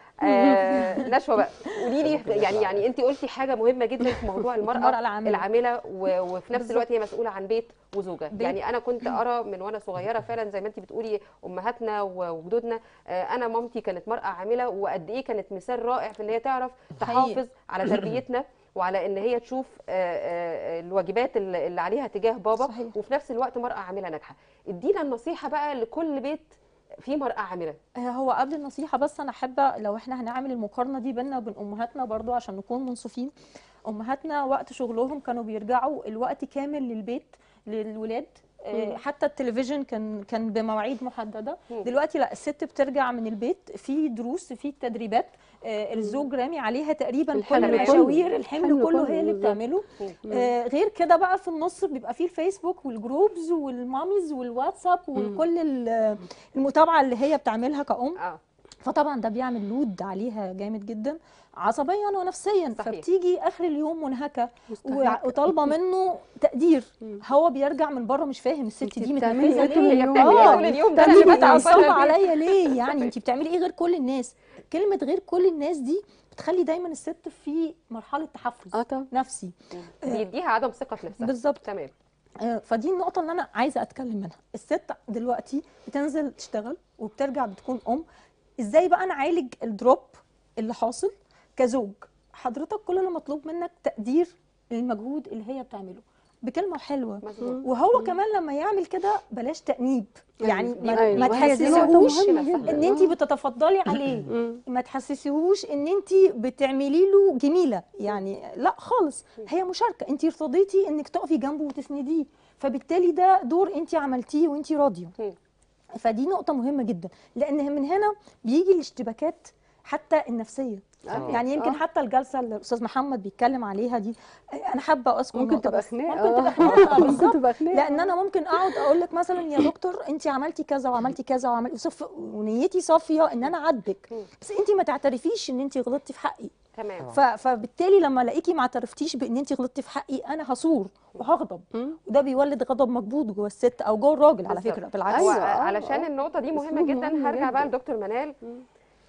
آه نشوى بقى قولي لي ممكن يعني نطلع. يعني انت قلتي حاجه مهمه جدا في موضوع المراه, المرأة العاملة. العامله و- وفي نفس بالظبط. الوقت هي مسؤوله عن بيت وزوجه بيت. يعني انا كنت ارى من وانا صغيره فعلا زي ما انت بتقولي امهاتنا و- وجدودنا آه انا مامتي كانت مراه عامله وقد ايه كانت مثال رائع في ان هي تعرف حقيقي. تحافظ على تربيتنا وعلى ان هي تشوف آه، آه، الواجبات اللي اللي عليها تجاه بابا صحيح. وفي نفس الوقت مراه عامله ناجحه ادينا النصيحه بقى لكل بيت فيه مراه عامله آه، هو قبل النصيحة بس أنا حابة لو إحنا هنعمل المقارنة دي بيننا وبين أمهاتنا برضو عشان نكون منصفين أمهاتنا وقت شغلهم كانوا بيرجعوا الوقت كامل للبيت للولاد آه، حتى التلفزيون كان كان بمواعيد محدده مم. دلوقتي لا الست بترجع من البيت في دروس في تدريبات آه، الزوج رامي عليها تقريبا كل الحمل كله. المشاوير الحمل الحمل كله كله هي اللي بالظبط. بتعمله مم. آه، غير كده بقى في النص بيبقى فيه الفيسبوك والجروبز والماميز والواتساب وكل ال- المتابعه اللي هي بتعملها كأم اه فطبعا ده بيعمل لود عليها جامد جدا عصبيا ونفسيا صحيح. فبتيجي اخر اليوم منهكه مستهلكة. وع- وطالبه منه تقدير مم. هو بيرجع من بره مش فاهم الست انتي دي بتعملي متنرفزه ايه طول ليه هي اليوم بتعمل ايه آه، طول اليوم ده انا اللي بتعملي بتعب ايه صعبة بره البيت. عليا ليه يعني انت بتعملي ايه غير كل الناس كلمه غير كل الناس دي بتخلي دايما الست في مرحله تحفز اه طبعا نفسي بيديها عدم ثقه في نفسها بالظبط تمام آه، فدي النقطة اللي أنا عايزة أتكلم منها الست دلوقتي بتنزل تشتغل وبترجع بتكون أم إزاي بقى نعالج الدروب اللي حاصل كزوج حضرتك كل اللي مطلوب منك تقدير المجهود اللي هي بتعمله بكلمة حلوة مظبوط وهو كمان لما يعمل كده بلاش تأنيب يعني ما, أيوة. ما وهي دي نقطة تحسسيهوش مهمة ان جدا. ان انت بتتفضلي عليه مم. ما تحسسيهوش ان انت بتعملي له جميله يعني لا خالص هي مشاركه انت ارتضيتي انك تقفي جنبه وتسنديه فبالتالي ده دور انت عملتيه وانت راضيه مم. فدي نقطه مهمه جدا لان من هنا بيجي الاشتباكات حتى النفسيه آه. يعني يمكن آه. حتى الجلسه اللي الاستاذ محمد بيتكلم عليها دي انا حابه اذكر ممكن نقطة تبقى بس. خناقه ممكن تبقى آه. خناقه ممكن بالظبط تبقى خناقه لان انا ممكن اقعد اقول لك مثلا يا دكتور انت عملتي كذا وعملتي كذا وعملتي وصف ونيتي صافيه ان انا اعاتبك مم. بس انت ما تعترفيش ان انت غلطتي في حقي تمام ف... فبالتالي لما الاقيكي ما اعترفتيش بان انت غلطتي في حقي انا هصور وهغضب مم. وده بيولد غضب مكبوت جوه الست او جوه الراجل على بالظبط. فكره بالعكس هو أيوة، آه، علشان آه. النقطة دي مهمة أسلوب جدا مهم هرجع بقى جداً. لدكتور منال مم.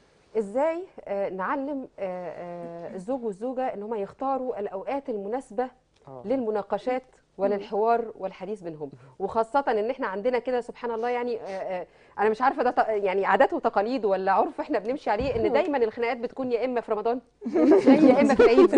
ازاي آه، نعلم آه، آه، الزوج والزوجة ان هم يختاروا الاوقات المناسبة آه. للمناقشات وللحوار والحديث بينهم وخاصة ان احنا عندنا كده سبحان الله يعني آه، آه، انا مش عارفة ده ط- يعني عادات وتقاليد ولا عرف احنا بنمشي عليه ان دايما الخناقات بتكون يا اما في رمضان يا اما في العيد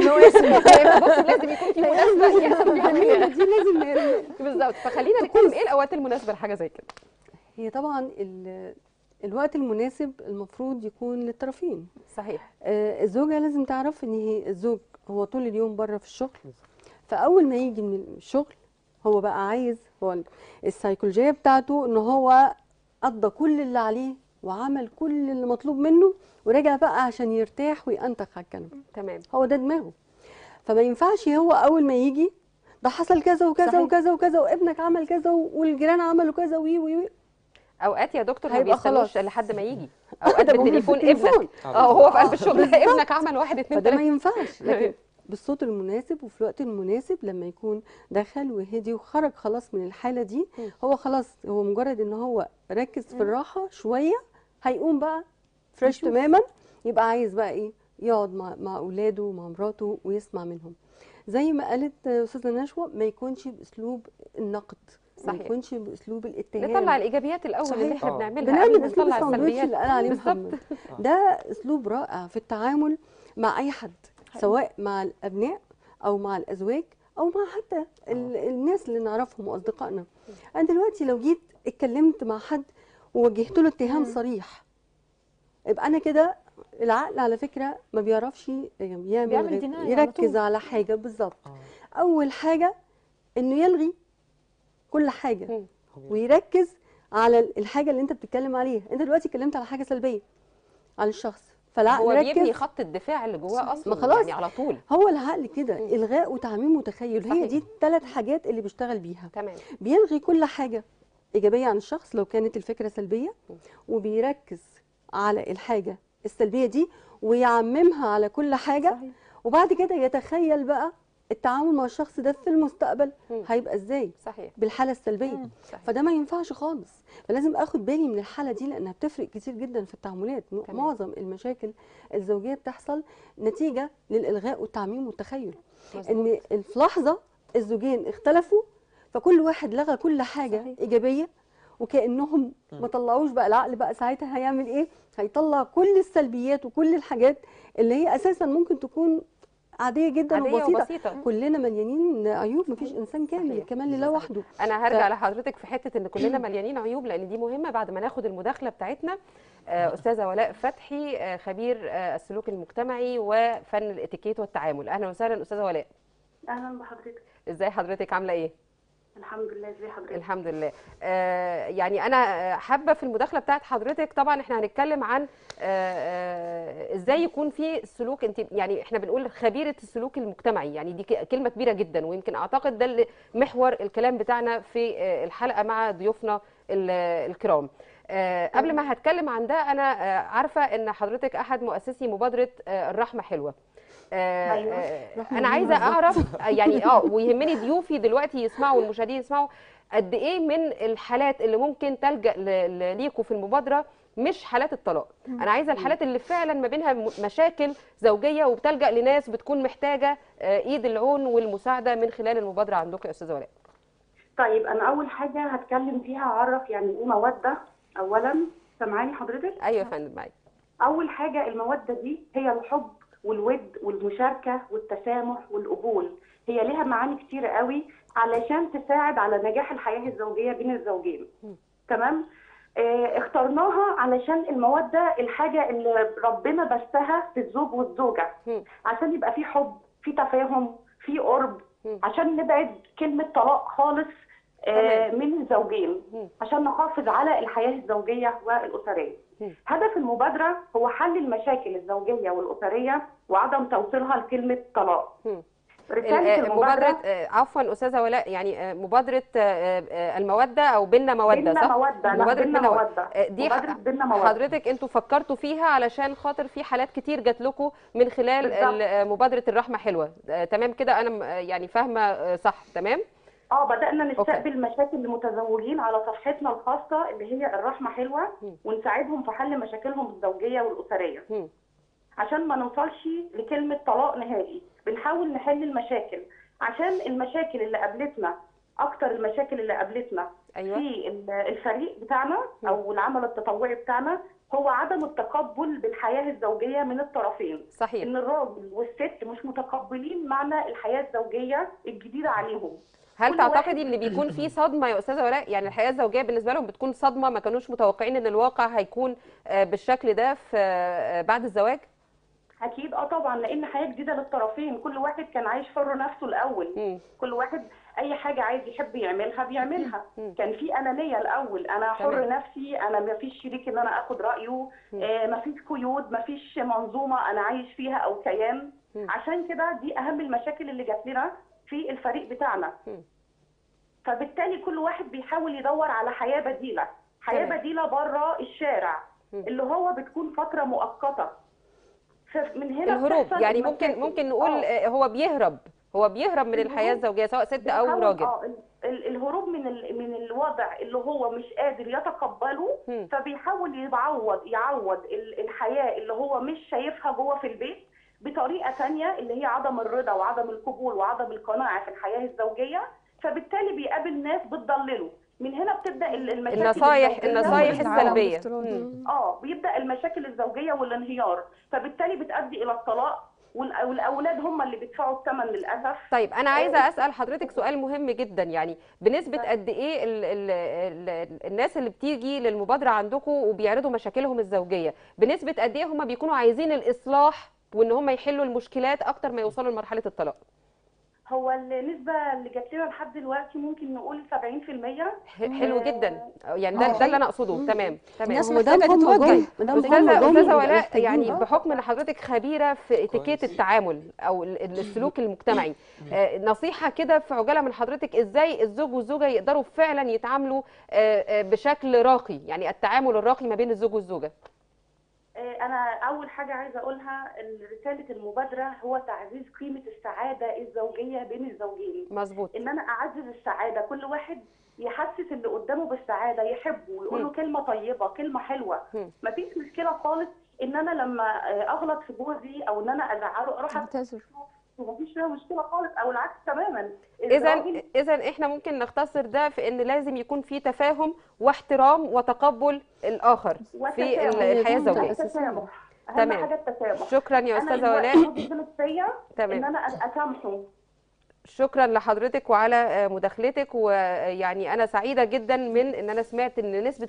يا إما- بص لازم يكون في مناسبة يا إما في الجميله خناقة. دي لازم نعمل بالظبط فخلينا نتكلم ايه الاوقات المناسبة لحاجة زي كده هي طبعا ال- الوقت المناسب المفروض يكون للطرفين صحيح آه، الزوجه لازم تعرف ان هي الزوج هو طول اليوم بره في الشغل فاول ما يجي من الشغل هو بقى عايز هو ال- السيكولوجيه بتاعته ان هو قضى كل اللي عليه وعمل كل اللي مطلوب منه ورجع بقى عشان يرتاح وينتخ على الكنبه تمام هو ده دماغه فما ينفعش هو اول ما يجي ده حصل كذا وكذا صحيح. وكذا وكذا وابنك عمل كذا والجيران عملوا كذا وي وي وي اوقات يا دكتور ما هيبقى بيستنوش خلاص. لحد ما يجي اوقات ده ممكن بالتليفون بالتليفون. ابنك اه هو في قلب الشغل ابنك عمل واحد اتنين فده ما تلاته ينفعش لكن بالصوت المناسب وفي الوقت المناسب لما يكون دخل وهدي وخرج خلاص من الحاله دي مم. هو خلاص هو مجرد ان هو ركز في الراحه شويه هيقوم بقى فريش يشوف. تماما يبقى عايز بقى ايه يقعد مع مع اولاده ومع مراته ويسمع منهم زي ما قالت آه، استاذه نشوى ما يكونش باسلوب النقد ما صحيح. يكونش باسلوب الاتهام نطلع الايجابيات الاول اللي صحيح. احنا آه. بنعملها بنعمل قبل ما اسلوب نطلع الساندوتش السلبيات اللي قال عليه بالظبط. محمد ده اسلوب رائع في التعامل مع اي حد سواء مع الابناء او مع الازواج او مع حتى ال- الناس اللي نعرفهم واصدقائنا انا دلوقتي لو جيت اتكلمت مع حد ووجهت له اتهام صريح يبقى انا كده العقل على فكره ما بيعرفش يعمل بيعمل غير- deny على يركز طول. على حاجه بالظبط آه. اول حاجه انه يلغي كل حاجه مم. ويركز على الحاجه اللي انت بتتكلم عليها انت دلوقتي اتكلمت على حاجه سلبيه على الشخص فالعقل هو ركز بيبني خط الدفاع اللي جواه اصلا ما خلاص. يعني على طول هو العقل كده الغاء وتعميم متخيل هي صحيح. دي الثلاث حاجات اللي بيشتغل بيها تمام بيلغي كل حاجه ايجابيه عن الشخص لو كانت الفكره سلبيه وبيركز على الحاجه السلبيه دي ويعممها على كل حاجه صحيح. وبعد كده يتخيل بقى التعامل مع الشخص ده في المستقبل مم. هيبقى ازاي صحيح بالحاله السلبيه مم. صحيح. فده ما ينفعش خالص فلازم اخد بالي من الحاله دي لانها بتفرق كتير جدا في التعاملات م- تمام. معظم المشاكل الزوجيه بتحصل نتيجه للالغاء والتعميم والتخيل مظبوط. ان في لحظه الزوجين اختلفوا فكل واحد لغى كل حاجه صحيح. ايجابيه وكانهم ما طلعوش بقى العقل بقى ساعتها هيعمل ايه هيطلع كل السلبيات وكل الحاجات اللي هي اساسا ممكن تكون عاديه جدا عادية وبسيطه وبسيطة. كلنا مليانين عيوب مفيش انسان كامل صحيح. الكمال لله صحيح. وحده انا هرجع ف- لحضرتك في حته ان كلنا مليانين عيوب لان دي مهمه بعد ما ناخد المداخله بتاعتنا آه، استاذه ولاء فتحي آه، خبير آه، السلوك المجتمعي وفن الاتيكيت والتعامل اهلا وسهلا استاذه ولاء اهلا بحضرتك ازاي حضرتك عامله ايه الحمد لله ازي حضرتك الحمد لله آه يعني انا آه، حابه في المداخله بتاعت حضرتك طبعا احنا هنتكلم عن آه آه ازاي يكون في سلوك انت يعني احنا بنقول خبيره السلوك المجتمعي يعني دي ك- كلمه كبيره جدا ويمكن اعتقد ده اللي محور الكلام بتاعنا في آه الحلقه مع ضيوفنا ال- الكرام آه قبل ما هتكلم عن ده انا آه عارفه ان حضرتك احد مؤسسي مبادره آه الرحمه حلوه آه أيوة. آه رحمة انا عايزه بالظبط. اعرف يعني اه ويهمني ضيوفي دلوقتي يسمعوا والمشاهدين يسمعوا قد ايه من الحالات اللي ممكن تلجا ل- ل- ليكوا في المبادره مش حالات الطلاق انا عايزه الحالات اللي فعلا ما بينها م- مشاكل زوجيه وبتلجا لناس بتكون محتاجه آه، ايد العون والمساعده من خلال المبادره عندكم يا استاذه ولاء طيب انا اول حاجه هتكلم فيها اعرف يعني ايه موده اولا سامعاني حضرتك ايوه يا فندم معاك اول حاجه الموده دي هي الحب والود والمشاركه والتسامح والقبول هي ليها معاني كتيره قوي علشان تساعد على نجاح الحياه الزوجيه بين الزوجين تمام آه، اخترناها علشان الموده الحاجه اللي ربنا بثها في الزوج والزوجه مم. عشان يبقى في حب في تفاهم في قرب مم. عشان نبعد كلمه طلاق خالص آه، من الزوجين مم. عشان نحافظ على الحياه الزوجيه والاسريه مم. هدف المبادره هو حل المشاكل الزوجيه والاسريه وعدم توصيلها لكلمه طلاق مم. رساله ال- آه، المبادره مبادره آه، عفوا استاذه ولاء يعني آه، مبادره آه، آه، الموده او بينا موده بينا صح موده لا مبادره بينا بينا موده آه، دي مبادره ح- بينا موده حضرتك انتوا فكرتوا فيها علشان خاطر في حالات كتير جات لكم من خلال بالظبط. ال- آه، مبادره الرحمه حلوه آه، تمام كده انا م- آه، يعني فاهمه آه، صح تمام اه بدأنا أوكي. نستقبل مشاكل المتزوجين على صفحتنا الخاصة اللي هي الرحمة حلوة مم. ونساعدهم في حل مشاكلهم الزوجية والأسرية مم. عشان ما نوصلش لكلمة طلاق نهائي بنحاول نحل المشاكل عشان المشاكل اللي قابلتنا أكتر المشاكل اللي قابلتنا ايوه في ال- الفريق بتاعنا مم. أو العمل التطوعي بتاعنا هو عدم التقبل بالحياة الزوجية من الطرفين صحيح إن الراجل والست مش متقبلين معنى الحياة الزوجية الجديدة عليهم هل كل تعتقدي ان بيكون في صدمه يا استاذه ولاء يعني الحياه الزوجيه بالنسبه لهم بتكون صدمه ما كانوش متوقعين ان الواقع هيكون آه، بالشكل ده في آه، بعد الزواج اكيد اه طبعا لان حياه جديده للطرفين كل واحد كان عايش حر نفسه الاول مم. كل واحد اي حاجه عايز يحب يعملها بيعملها مم. كان في انانيه الاول انا حر تمام. نفسي انا ما فيش شريك ان انا اخد رايه آه ما فيش قيود ما فيش منظومه انا عايش فيها او كيان مم. عشان كده دي اهم المشاكل اللي جات لنا في الفريق بتاعنا مم. فبالتالي كل واحد بيحاول يدور على حياه بديله حياه تمام. بديله بره الشارع مم. اللي هو بتكون فتره مؤقته فمن هنا الهروب بتحصل يعني ممكن المشاكل. ممكن نقول آه. آه، هو بيهرب هو بيهرب من الحياه الهروب الزوجيه سواء ست او بيحاول- راجل اه ال- ال- الهروب من ال- من الوضع اللي هو مش قادر يتقبله مم. فبيحاول يعوض يعوض ال- الحياه اللي هو مش شايفها جوه في البيت بطريقه تانية اللي هي عدم الرضا وعدم القبول وعدم القناعه في الحياه الزوجيه فبالتالي بيقابل ناس بتضلله من هنا بتبدا ال- المشاكل النصايح الزوجية النصايح والانهيار. السلبيه الافتراضي. مم. اه بيبدا المشاكل الزوجيه والانهيار فبالتالي بتؤدي الى الطلاق والأ- والاولاد هم اللي بيدفعوا الثمن للاسف طيب انا عايزه اسال حضرتك سؤال مهم جدا يعني بنسبه قد ايه ال ال ال الناس اللي بتيجي للمبادره عندكم وبيعرضوا مشاكلهم الزوجيه بنسبه قد ايه هم بيكونوا عايزين الاصلاح وان هم يحلوا المشكلات اكتر ما يوصلوا لمرحله الطلاق هو النسبة اللي جات لنا لحد دلوقتي ممكن نقول 70% ح- حلو جدا يعني ده ده اللي انا اقصده تمام تمام الناس هو ده محتاجة مهم تتوجه. جدا ما دام استاذه هم جم استاذه يبقى ولاء محتاجين يعني بقى. بحكم ان حضرتك خبيره في اتيكيت كويس. التعامل او ال- ال- السلوك المجتمعي آه، نصيحه كده في عجاله من حضرتك ازاي الزوج والزوجه يقدروا فعلا يتعاملوا آه، آه، بشكل راقي يعني التعامل الراقي ما بين الزوج والزوجه آه، أنا أول حاجة عايزة أقولها إن رسالة المبادرة هو تعزيز قيمة السعادة الزوجية بين الزوجين مظبوط إن أنا أعزز السعادة كل واحد يحسس اللي قدامه بالسعادة يحبه ويقول له كلمة طيبة كلمة حلوة مم. مفيش مشكلة خالص إن أنا لما آه، أغلط في جوزي أو إن أنا أزعله أروح اعتذر ومفيش فيها مشكلة خالص أو العكس تماما اذا الراجل اذا احنا ممكن نختصر ده في ان لازم يكون في تفاهم واحترام وتقبل الاخر في والتسامح. الحياه الزوجيه التسامح أهم تمام. حاجة التسامح شكرا يا أنا استاذه دلوقتي ولاء هو بيغلط فيا إن تمام أنا أسامحه شكرا لحضرتك وعلى آه، مداخلتك ويعني انا سعيده جدا من ان انا سمعت ان نسبه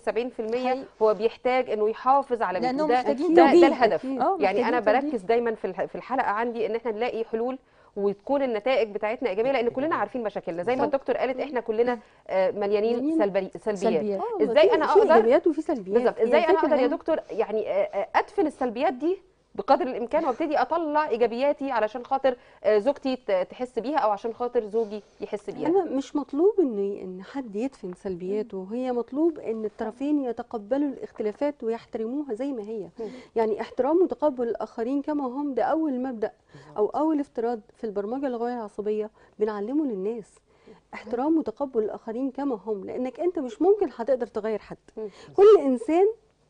70% هو بيحتاج انه يحافظ على بيته لأنهم ده محتاجين ده, ده توجيه. الهدف أكيد. اه يعني انا محتاجين توجيه. بركز دايما في الح- في الحلقه عندي ان احنا نلاقي حلول وتكون النتائج بتاعتنا ايجابيه لان كلنا عارفين مشاكلنا زي ما بالظبط. الدكتور قالت احنا كلنا آه، مليانين مليانين سلبي سلبيات سلبيات آه، إزاي في- أنا في أقدر- ايجابيات وفي سلبيات بالظبط هي ازاي انا الفكرة اقدر يا هنا- دكتور يعني آه، آه، ادفن السلبيات دي بقدر الامكان وابتدي اطلع ايجابياتي علشان خاطر آه، زوجتي ت- تحس بيها او عشان خاطر زوجي يحس بيها انا مش مطلوب ان ان حد يدفن سلبياته هي مطلوب ان الطرفين يتقبلوا الاختلافات ويحترموها زي ما هي مم. يعني احترام وتقبل الاخرين كما هم ده اول مبدا او اول افتراض في البرمجه اللغويه العصبيه بنعلمه للناس احترام وتقبل الاخرين كما هم لانك انت مش ممكن هتقدر تغير حد مم. كل انسان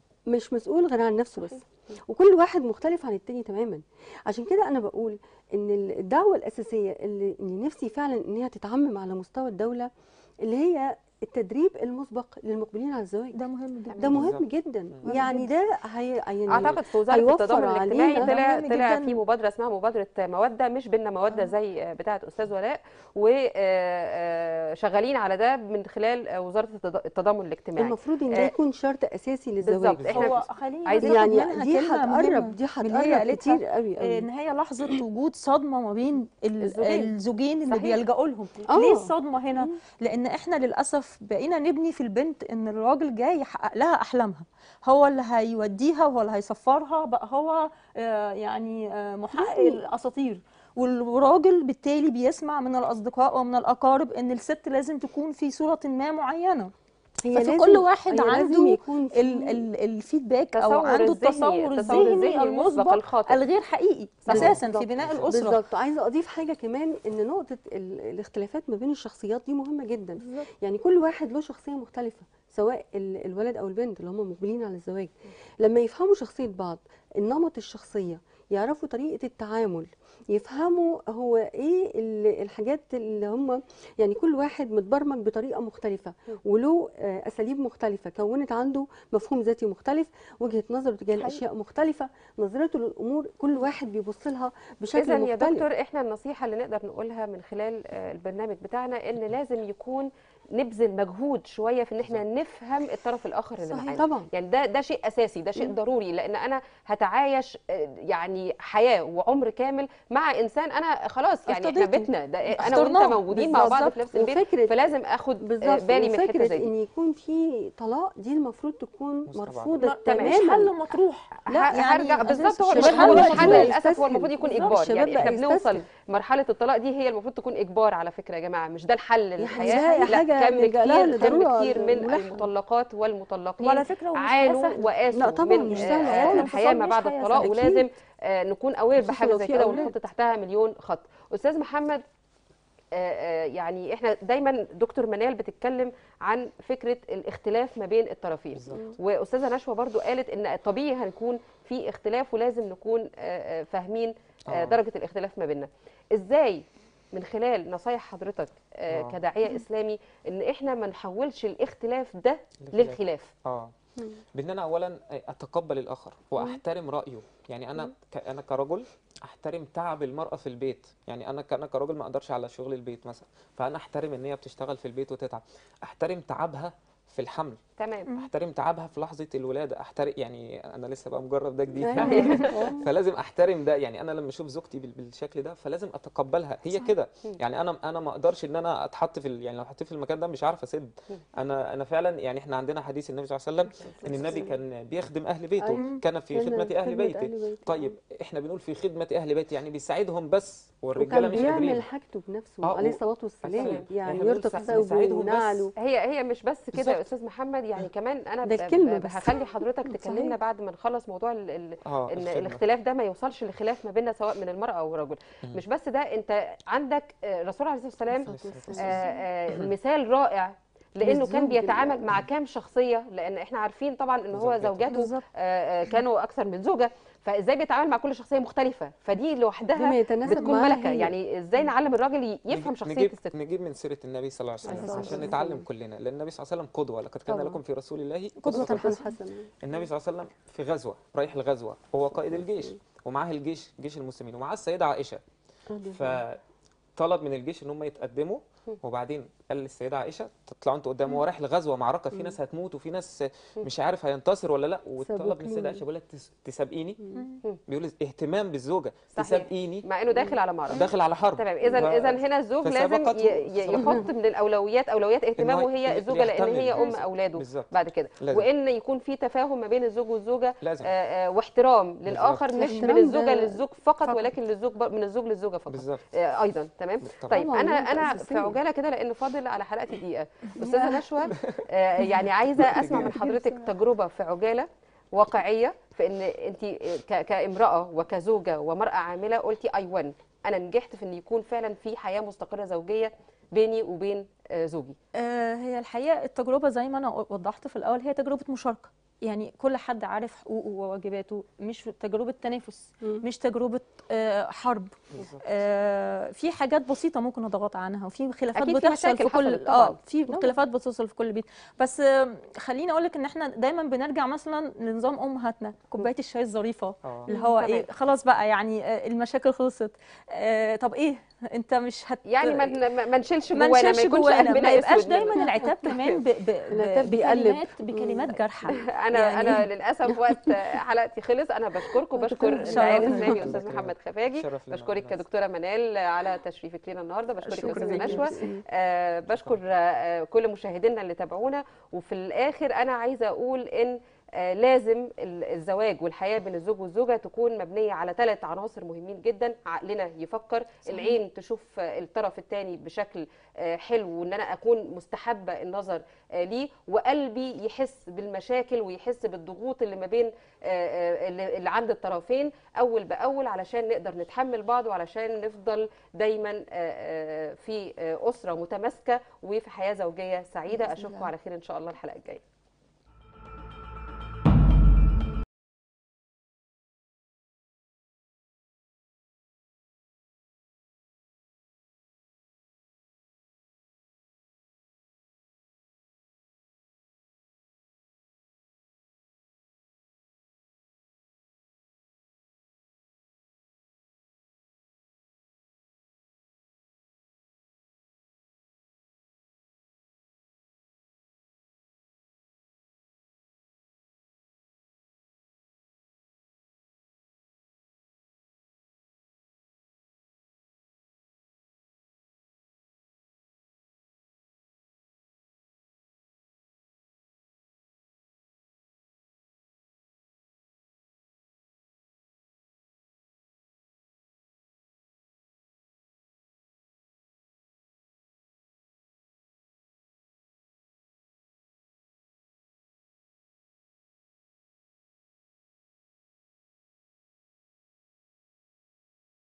مش مسؤول غير عن نفسه بس وكل واحد مختلف عن التاني تماما عشان كده انا بقول ان الدعوه الاساسيه اللي, اللي نفسي فعلا ان هي تتعمم على مستوى الدوله اللي هي التدريب المسبق للمقبلين على الزواج ده مهم جدا ده مهم بالظبط. جدا مم. يعني ده هي يعني اعتقد في وزاره هيوفر التضامن الاجتماعي علينا. طلع مهم طلع جداً. في مبادره اسمها مبادره موده مش بينا موده زي بتاعه استاذ ولاء وشغالين على ده من خلال آه، وزاره التض- التضامن الاجتماعي المفروض ان ده آه، يكون شرط اساسي للزواج بالظبط. إحنا هو خليني عايزين- بس يعني آخد منها دي كلمة مهمة هتقرب دي من اللي هي هتقرب قالتها كتير قوي قوي ان هي لحظه وجود صدمه ما بين ال- الزوجين. الزوجين اللي صحيح. بيلجأوا لهم آه. ليه الصدمه هنا لان احنا للاسف بقينا نبني في البنت ان الراجل جاي يحقق لها احلامها هو اللي هيوديها وهو اللي هيسفرها بقى هو آه، يعني آه، محقق الاساطير والراجل بالتالي بيسمع من الاصدقاء ومن الاقارب ان الست لازم تكون في صوره ما معينه هي ففي لازم- كل واحد هي لازم عنده يكون في- ال ال الفيدباك او تصور عنده الذهني- التصور التصور الذهني الذهني المسبق المسبق الخاطئ. الغير حقيقي صحيح. اساسا في بالظبط. بناء الاسره بالظبط عايزه اضيف حاجه كمان ان نقطه ال- الاختلافات ما بين الشخصيات دي مهمه جدا بالظبط. يعني كل واحد له شخصيه مختلفه سواء ال- الولد او البنت اللي هم مقبلين على الزواج لما يفهموا شخصيه بعض النمط الشخصيه يعرفوا طريقه التعامل يفهموا هو ايه ال- الحاجات اللي هم يعني كل واحد متبرمج بطريقه مختلفه وله آه، اساليب مختلفه كونت عنده مفهوم ذاتي مختلف وجهه نظره تجاه الاشياء مختلفه نظرته للامور كل واحد بيبص لها بشكل اذا يا مختلف دكتور احنا النصيحه اللي نقدر نقولها من خلال آه، البرنامج بتاعنا ان لازم يكون نبذل مجهود شويه في ان احنا نفهم الطرف الاخر اللي صحيح معانا طبعا يعني ده ده شيء اساسي ده شيء ضروري لان انا هتعايش آه، يعني حياه وعمر كامل مع انسان انا خلاص يعني احنا ارتضيته. بيتنا ده انا وانت اخترناه. موجودين مع بعض بالظبط. في نفس البيت وفكرة- فلازم اخد آه، بالظبط بالي من حته وفكره زي دي ان يكون في طلاق دي المفروض تكون مستبعدة. مرفوضه ما- تمام. مش حل تماما مطروح لا يعني هرجع بالظبط هو مش الشباب حل بقى مش حل يستسهل. للاسف هو المفروض يكون بالظبط. اجبار الشباب يعني احنا بقى بنوصل يستسهل. مرحله الطلاق دي هي المفروض تكون اجبار على فكره يا جماعه مش ده الحل يعني للحياه ده لا حاجة كم نلجأ لها كتير كم لضرورة كتير من ملحة. المطلقات والمطلقين وعلى فكره ومش عانوا حياة سهلة. وقاسوا لا طبعاً من مش آه، سهلة آه، خالص. الحياه ما مش بعد حياة الطلاق سهلة. ولازم آه، نكون اوير خصوصاً بحاجه لو زي في كده أولاد. ونحط تحتها مليون خط استاذ محمد آه، آه، يعني احنا دايما دكتور منال بتتكلم عن فكره الاختلاف ما بين الطرفين بالظبط واستاذه نشوى برضو قالت ان طبيعي هنكون في اختلاف ولازم نكون آه، آه، فاهمين آه، آه. درجه الاختلاف ما بيننا ازاي من خلال نصايح حضرتك آه، آه. كداعيه اسلامي ان احنا ما نحولش الاختلاف ده الاختلاف. للخلاف اه بان انا اولا اتقبل الاخر واحترم رايه يعني انا ك... انا كرجل احترم تعب المراه في البيت يعني انا ك... انا كرجل ما اقدرش على شغل البيت مثلا فانا احترم ان هي بتشتغل في البيت وتتعب احترم تعبها في الحمل تمام احترم تعبها في لحظه الولاده احترم يعني انا لسه بقى مجرب ده جديد أيوة. يعني آه. فلازم احترم ده يعني انا لما اشوف زوجتي بال- بالشكل ده فلازم اتقبلها هي كده يعني انا انا ما اقدرش ان انا اتحط في ال- يعني لو حطيت في المكان ده مش عارف اسد انا انا فعلا يعني احنا عندنا حديث النبي صلى الله عليه وسلم ان النبي كان بيخدم اهل بيته أيوة. كان في كان خدمه اهل خدمة بيته أهل بيته. طيب احنا بنقول في خدمه اهل بيته يعني بيساعدهم بس والرجاله وكان مش قادرين بيعمل حاجته بنفسه آه، عليه و- الصلاه والسلام أكيد. يعني إحنا بنقول يرتق سا- ثوبه نساعدهم بس. ونعله هي هي مش بس كده يا بالظبط. استاذ محمد يعني كمان انا ده ب- الكلمة ب- بس. هخلي حضرتك تكلمنا صحيح. بعد ما نخلص موضوع ال ال اه ان الخدمة. الاختلاف ده ما يوصلش لخلاف ما بيننا سواء من المراه او الرجل مم. مش بس ده انت عندك آه، الرسول عليه الصلاه والسلام الصلاة آه، والسلام. آه، مثال رائع لانه كان للزوج بيتعامل ال- مع كام شخصيه لان احنا عارفين طبعا ان هو زوجاته. زوجاته بالظبط. آه، آه، كانوا اكثر من زوجه فازاي بيتعامل مع كل شخصيه مختلفه فدي بما لوحدها يتناسب بتكون معاها ملكه هي. يعني ازاي نعلم الراجل ي- يفهم نجيب- شخصيه نجيب الست نجيب من سيره النبي صلى الله عليه عليه وسلم الصلاة عشان والسلام. نتعلم كلنا لان النبي صلى الله عليه وسلم قدوه لقد كان طبعا. لكم في رسول الله قدوة قدوه حسنة حسنة النبي صلى الله عليه وسلم في غزوه رايح الغزوه هو قائد الجيش ومعاه الجيش جيش المسلمين ومعاه السيده عائشه فطلب من الجيش ان هم يتقدموا وبعدين قال للسيده عائشه تطلعوا انتوا قدام هو رايح لغزوه معركه في ناس هتموت وفي ناس مش عارف هينتصر ولا لا وطلب من السيده عائشه بيقول لها تس- تسابقيني بيقول اهتمام بالزوجه صحيح. تسابقيني مع انه داخل على معركه داخل على حرب تمام اذا ف- اذا هنا الزوج لازم فسبقته- ي- ي- يحط من الاولويات اولويات اهتمامه إنه هي ي- الزوجه لان يهتم هي ام بالزوج. اولاده بالظبط. بعد كده لازم. وان يكون في تفاهم ما بين الزوج والزوجه لازم آه، آه، واحترام للاخر مش من الاحترام الزوجه ده للزوج فقط فقط. ولكن للزوج بر- من الزوج للزوجه فقط بالظبط آه، ايضا تمام بالطبع. طيب طبعاً، انا نقطة انا في أساسية. عجاله كده لان فاضل على حلقتي دقيقه استاذه نشوى آه، يعني عايزه اسمع من حضرتك تجربه في عجاله واقعيه في ان انت ك- كامراه وكزوجه ومراه عامله قلتي اي ون انا نجحت في ان يكون فعلا في حياه مستقره زوجيه بيني وبين آه، زوجي آه، هي الحقيقه التجربه زي ما انا وضحت في الاول هي تجربه مشاركه يعني كل حد عارف حقوقه وواجباته مش تجربه تنافس مم. مش تجربه آه، حرب بالظبط. آه، في حاجات بسيطه ممكن نضغط عنها وفي خلافات أكيد في بتحصل مشاكل في كل حصلت طبعاً. اه في طبعاً. خلافات بتحصل في كل بيت بس آه، خليني اقول لك ان احنا دايما بنرجع مثلا لنظام امهاتنا كوبايه الشاي الظريفه اه اللي هو تمام. ايه خلاص بقى يعني آه، المشاكل خلصت آه، طب ايه انت مش هت يعني ما ن- ما- ما نشيلش ما جوانا ما نشيلش يكونش جوانا قلبنا ما يبقاش أسود دايما منه. العتاب كمان ب... ب... العتاب ب... بيقلب. بكلمات بكلمات جارحه انا يعني- انا للاسف وقت حلقتي خلص انا بشكركم بشكر شرف. الداعيه الاسلامي شرف. استاذ محمد خفاجي شرف لنا بشكرك والله. كدكتوره منال على تشريفك لينا النهارده بشكرك يا شكراً استاذه ليكي. نشوى آه بشكر آه كل مشاهدينا اللي تابعونا وفي الاخر انا عايزه اقول ان آه لازم ال- الزواج والحياه بين الزوج والزوجه تكون مبنيه على ثلاث عناصر مهمين جدا عقلنا يفكر صحيح. العين تشوف آه، الطرف الثاني بشكل آه، حلو وان انا اكون مستحبه النظر آه، ليه وقلبي يحس بالمشاكل ويحس بالضغوط اللي ما بين آه، آه، اللي اللي عند الطرفين اول باول علشان نقدر نتحمل بعض وعلشان نفضل دايما آه، آه، في آه، اسره متماسكه وفي حياه زوجيه سعيده بإذن اشوفكم الله. على خير ان شاء الله الحلقه الجايه